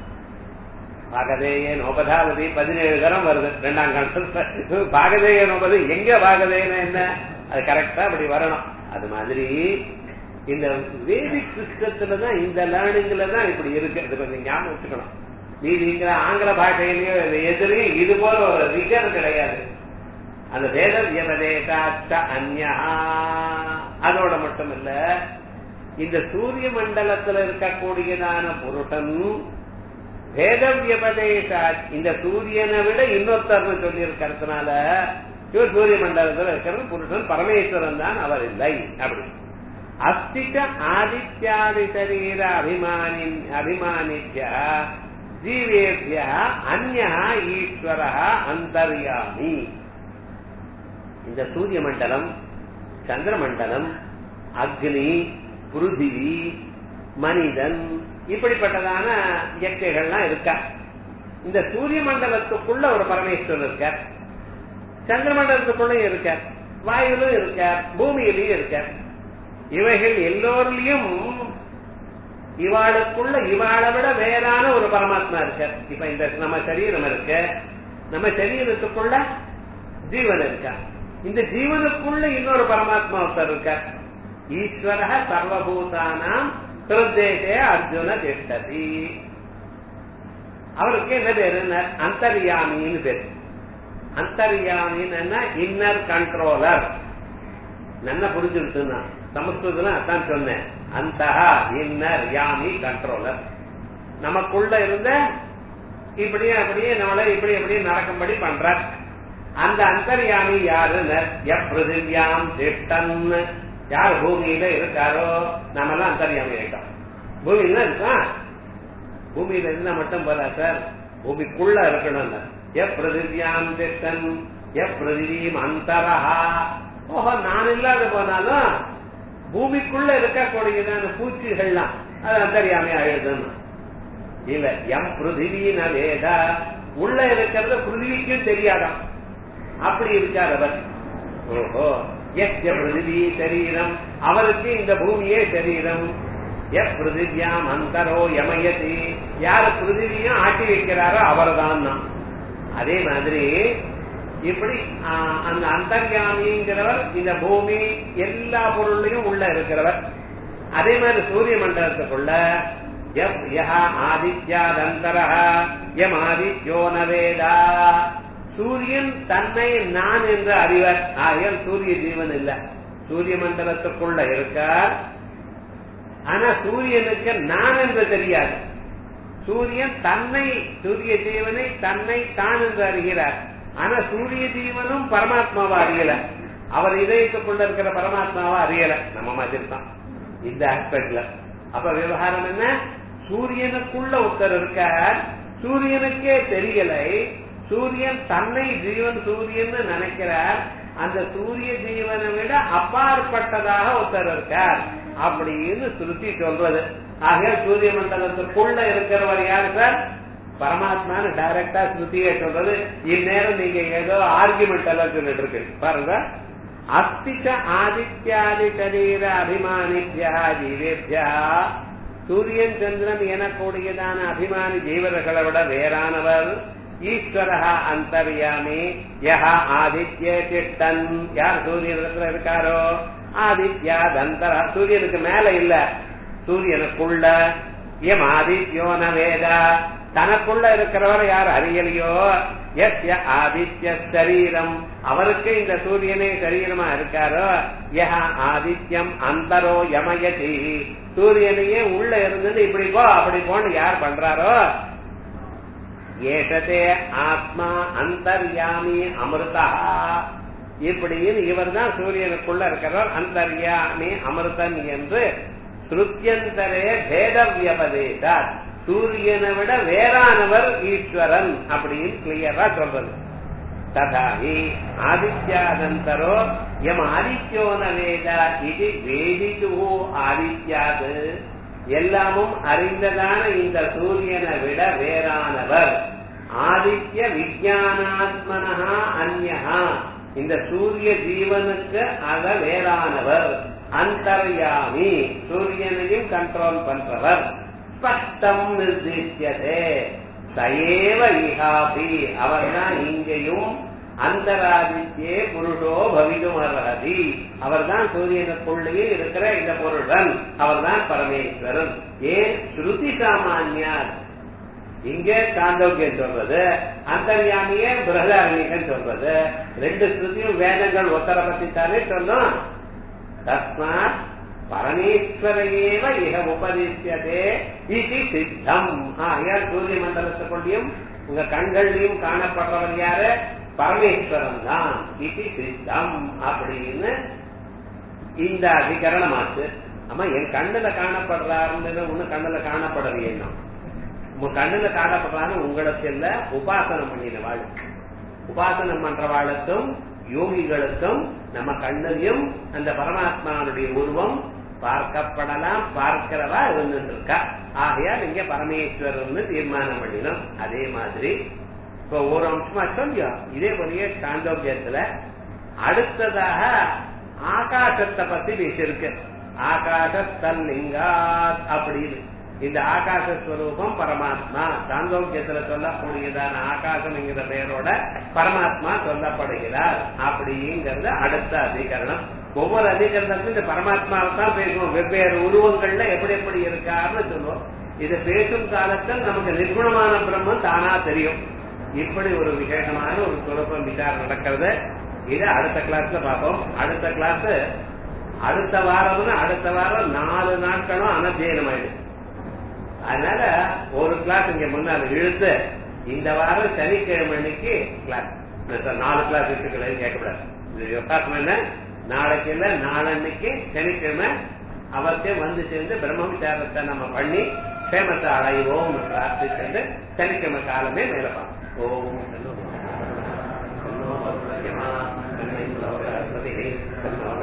பாகதேய நோபதாவதி பதினேழு தரம் வருது ரெண்டாம் காலத்துல பாகதேய நோபது எங்க பாகதேயன என்ன அது கரெக்டா அப்படி வரணும் அது மாதிரி இந்த வேதிக் சிஸ்டத்துல தான் இந்த லேர்னிங்ல தான் இப்படி இருக்கு அது கொஞ்சம் ஞாபகம் வச்சுக்கணும் நீதிங்கிற ஆங்கில பாஷையிலயோ எதுலயும் இது போல ஒரு ரிகர் கிடையாது அந்த வேத வியமதேகாச்ச அந்யா அதோட மட்டும் இல்ல இந்த சூரிய மண்டலத்துல இருக்கக்கூடியதான புருஷன் வேத வியபதேசா இந்த சூரியனை விட இன்னொருத்தர்னு சொல்லி இருக்கிறதுனால இவர் சூரிய மண்டலத்துல இருக்கிறது புருஷன் பரமேஸ்வரன் தான் அவர் இல்லை அப்படி அஸ்திக ஆதித்யாதி சரீர அபிமானி அபிமானித்ய ஜீவேபிய அந்யா ஈஸ்வர அந்தர்யாமி இந்த சூரிய மண்டலம் சந்திர மண்டலம் அக்னி புருதிவி மனிதன் இப்படிப்பட்டதான இயற்கைகள்லாம் இருக்கா இந்த சூரிய மண்டலத்துக்குள்ள ஒரு பரமேஸ்வரர் இருக்கார் சந்திர மண்டலத்துக்குள்ளயும் இருக்கார் வாயுலும் இருக்கார் பூமியிலையும் இருக்கார் இவைகள் எல்லோரிலையும் இவாளுக்குள்ள இவாளை விட வேறான ஒரு பரமாத்மா இருக்கார் இப்ப இந்த நம்ம சரீரம் இருக்கு நம்ம சரீரத்துக்குள்ள ஜீவன் இருக்கா இந்த ஜீவனுக்குள்ள இன்னொரு பரமாத்மா ஒருத்தர் இருக்கார் ஈஸ்வர சர்வபூதானாம் ஹிருதேசே அர்ஜுன திஷ்டதி அவருக்கு என்ன பேரு அந்தர்யாமின்னு பேரு அந்தர்யாமின்னு இன்னர் கண்ட்ரோலர் நல்லா புரிஞ்சுக்கிட்டுனா சமஸ்கிருதம் அதான் சொன்னேன் அந்த இன்னர் யாமி கண்ட்ரோலர் நமக்குள்ள இருந்த இப்படியே அப்படியே நம்மள இப்படி இப்படி நடக்கும்படி பண்ற அந்த அந்தர்யாமி யாருன்னு எப்பிருதிவியாம் திட்டன் யார் பூமியில இருக்காரோ நாம எல்லாம் அந்தர்யாமி ஆயிட்டோம் பூமியில இருக்கான் பூமியில இருந்தா மட்டும் போதா சார் பூமிக்குள்ள இருக்கணும் எப்பிருதிவியாம் திட்டன் எப்பிருதிவீம் அந்தரஹா ஓஹோ நான் இல்லாத போனாலும் பூமிக்குள்ள இருக்கக்கூடியதான பூச்சிகள்லாம் அது அந்தரியாமையா எழுதணும் இல்ல எம் பிருத்திவின வேத உள்ள இருக்கிறத பிருத்திவிக்கும் தெரியாதாம் அப்படி இருக்கார் அவர் ஓஹோ எஸ் பிருத்திவி சரீரம் அவருக்கு இந்த பூமியே சரீரம் எப் பிருத்திவியாம் அந்தரோ யமயதி யாரு பிருத்திவியும் ஆட்டி வைக்கிறாரோ அவர்தான் அதே மாதிரி இப்படி அந்த அந்தர்யாமிங்கிறவர் இந்த பூமி எல்லா பொருளையும் உள்ள இருக்கிறவர் அதே மாதிரி சூரிய மண்டலத்துக்குள்ள எப் யஹா ஆதித்யாதந்தரஹ எம் ஆதித்யோ நவேதா சூரியன் தன்னை நான் என்று அறிவர் ஆகையால் சூரிய ஜீவன் இல்ல சூரிய மண்டலத்துக்குள்ள இருக்கார் ஆனா சூரியனுக்கு நான் என்று தெரியாது சூரியன் தன்னை சூரிய ஜீவனை தன்னை தான் என்று அறிகிறார் ஆனா சூரிய ஜீவனும் பரமாத்மாவா அறியல அவர் இதயத்துக்குள்ள இருக்கிற பரமாத்மாவா அறியல நம்ம மாதிரி தான் இந்த ஆஸ்பெக்ட்ல அப்ப விவகாரம் என்ன சூரியனுக்குள்ள ஒருத்தர் இருக்கார் சூரியனுக்கே தெரியலை சூரியன் தன்னை ஜீவன் சூரியன் நினைக்கிறார் அந்த சூரிய ஜீவனை விட அப்பாற்பட்டதாக ஒருத்தர் இருக்கார் அப்படின்னு சுருத்தி சொல்றது ஆக சூரிய மண்டலத்துக்குள்ள இருக்கிறவர் யாரு சார் பரமாத்மான்னு டைரக்டா ஸ்ருதியை சொல்றது இந்நேரம் நீங்க ஏதோ ஆர்குமெண்ட் எல்லாம் சொல்லிட்டு இருக்கு பாருங்க அஸ்திச்ச ஆதித்யாதி சரீர அபிமானித்யா ஜீவேபியா சூரியன் சந்திரன் எனக்கூடியதான அபிமானி ஜீவர்களை விட வேறானவர் ஈஸ்வர அந்தர்யாமி யஹ ஆதித்ய திட்டன் யார் சூரியனிடத்துல இருக்காரோ ஆதித்யா தந்தர சூரியனுக்கு மேல இல்ல சூரியனுக்குள்ள எம் ஆதித்யோன வேதா தனக்குள்ள இருக்கிறவர் யார் அறியலையோ எஸ் ஆதித்ய சரீரம் அவருக்கு இந்த சூரியனே சரீரமா இருக்காரோ யஹ ஆதித்யம் அந்தரோ யமயதி சூரியனையே உள்ள இருந்தது இப்படி போ அப்படி போன்னு யார் பண்றாரோ ஏஷதே ஆத்மா அந்தர்யாமி அமிர்தா இப்படின்னு இவர் தான் சூரியனுக்குள்ள இருக்கிறவர் அந்தர்யாமி அமிர்தன் என்று ஸ்ருத்தியந்தரே பேத வியபதேசார் சூரியனை விட வேறானவர் ஈஸ்வரன் அப்படின்னு கிளியரா சொல்றது ததாகி ஆதித்யாதந்தரோ எம் ஆதித்யோன வேதா இது வேதிது ஆதித்யாது எல்லாமும் அறிந்ததான இந்த சூரியனை விட வேறானவர் ஆதித்ய விஜயானாத்மனா அந்யஹா இந்த சூரிய ஜீவனுக்கு அத வேறானவர் அந்தர்யாமி சூரியனையும் கண்ட்ரோல் பண்றவர் ஸ்பஷ்டம் நிர்திஷ்யதே சயேவ இஹாபி அவர்தான் இங்கேயும் அந்தராதித்யே புருஷோ பவிதும் அர்ஹதி அவர்தான் சூரியனுக்குள்ளேயே இருக்கிற இந்த பொருடன் அவர்தான் பரமேஸ்வரன் ஏன் ஸ்ருதி சாமானியார் இங்கே காந்தோக்கியம் சொல்றது அந்தர்யாமியே பிரகதாரணிகன் சொல்றது ரெண்டு ஸ்ருதியும் வேதங்கள் ஒத்தரை பத்தித்தானே சொன்னோம் தஸ்மாத் பரமேஸ்வரையேவ இக உபதிஷ்யதே இது சித்தம் ஆகையால் சூரிய மண்டலத்துக்குள்ளேயும் உங்க கண்கள்லயும் காணப்படுறவர் யாரு பரமேஸ்வரன் தான் இது சித்தம் அப்படின்னு இந்த அதிகரணம் ஆச்சு ஆமா என் கண்ணுல காணப்படுறாருன்னு ஒண்ணு கண்ணுல காணப்படலையே உங்க கண்ணுல காணப்படுறாரு உங்களுக்கு இல்ல உபாசனம் பண்ணின வாழ் உபாசனம் பண்ற வாழுக்கும் யோகிகளுக்கும் நம்ம கண்ணிலையும் அந்த பரமாத்மாவுடைய உருவம் பார்க்கப்படலாம் பார்க்கிறவா இருந்துட்டு இருக்கா ஆகையால் இங்க பரமேஸ்வரர்னு தீர்மானம் பண்ணினோம் அதே மாதிரி இப்ப ஒரு அம்சமா சொல்லியும் இதே போலயே சாந்தோக்கியத்துல அடுத்ததாக ஆகாசத்தை பத்தி பேசியிருக்கு ஆகாசத்தல்லிங்கா அப்படின்னு இந்த ஆகாசஸ்வரூபம் பரமாத்மா சாந்தோக்கியத்துல சொல்லக்கூடியதான ஆகாசம் என்கிற பெயரோட பரமாத்மா சொல்லப்படுகிறார் அப்படிங்கிறது அடுத்த அதிகரணம் ஒவ்வொரு அதிகரணத்திலும் இந்த பரமாத்மாவை தான் பேசுவோம் வெவ்வேறு உருவங்கள்ல எப்படி எப்படி இருக்காருன்னு சொல்லுவோம் இது பேசும் காலத்தில் நமக்கு நிர்குணமான பிரம்மம் தானா தெரியும் இப்படி ஒரு விசேஷமான ஒரு சுரூபம் விசாரம் நடக்கிறது இது அடுத்த கிளாஸ்ல பார்ப்போம் அடுத்த கிளாஸ் அடுத்த வாரம்னு அடுத்த வாரம் நாலு நாட்களும் அனத்தியனம் ஆயிடுது அதனால ஒரு கிளாஸ் இங்க முன்னால இழுத்து இந்த வாரம் சனிக்கிழமை அன்னைக்கு கிளாஸ் நாலு கிளாஸ் இருக்குன்னு கேட்கக்கூடாது இது விவகாசம் என்ன நாளைக்கு இல்ல நாளன்னைக்கு சனிக்கிழமை அவசியம் வந்து சேர்ந்து பிரம்ம விசாரத்தை நம்ம பண்ணி ஃபேமஸை அடைவோம் பிரார்த்திச்சு சனிக்கிழமை காலமே மேல பார்ப்போம் ஓம் தன்னோ தன்னோ பகவத்யமா, தன்னை லோகஸ்பதிஹி, தன்னோ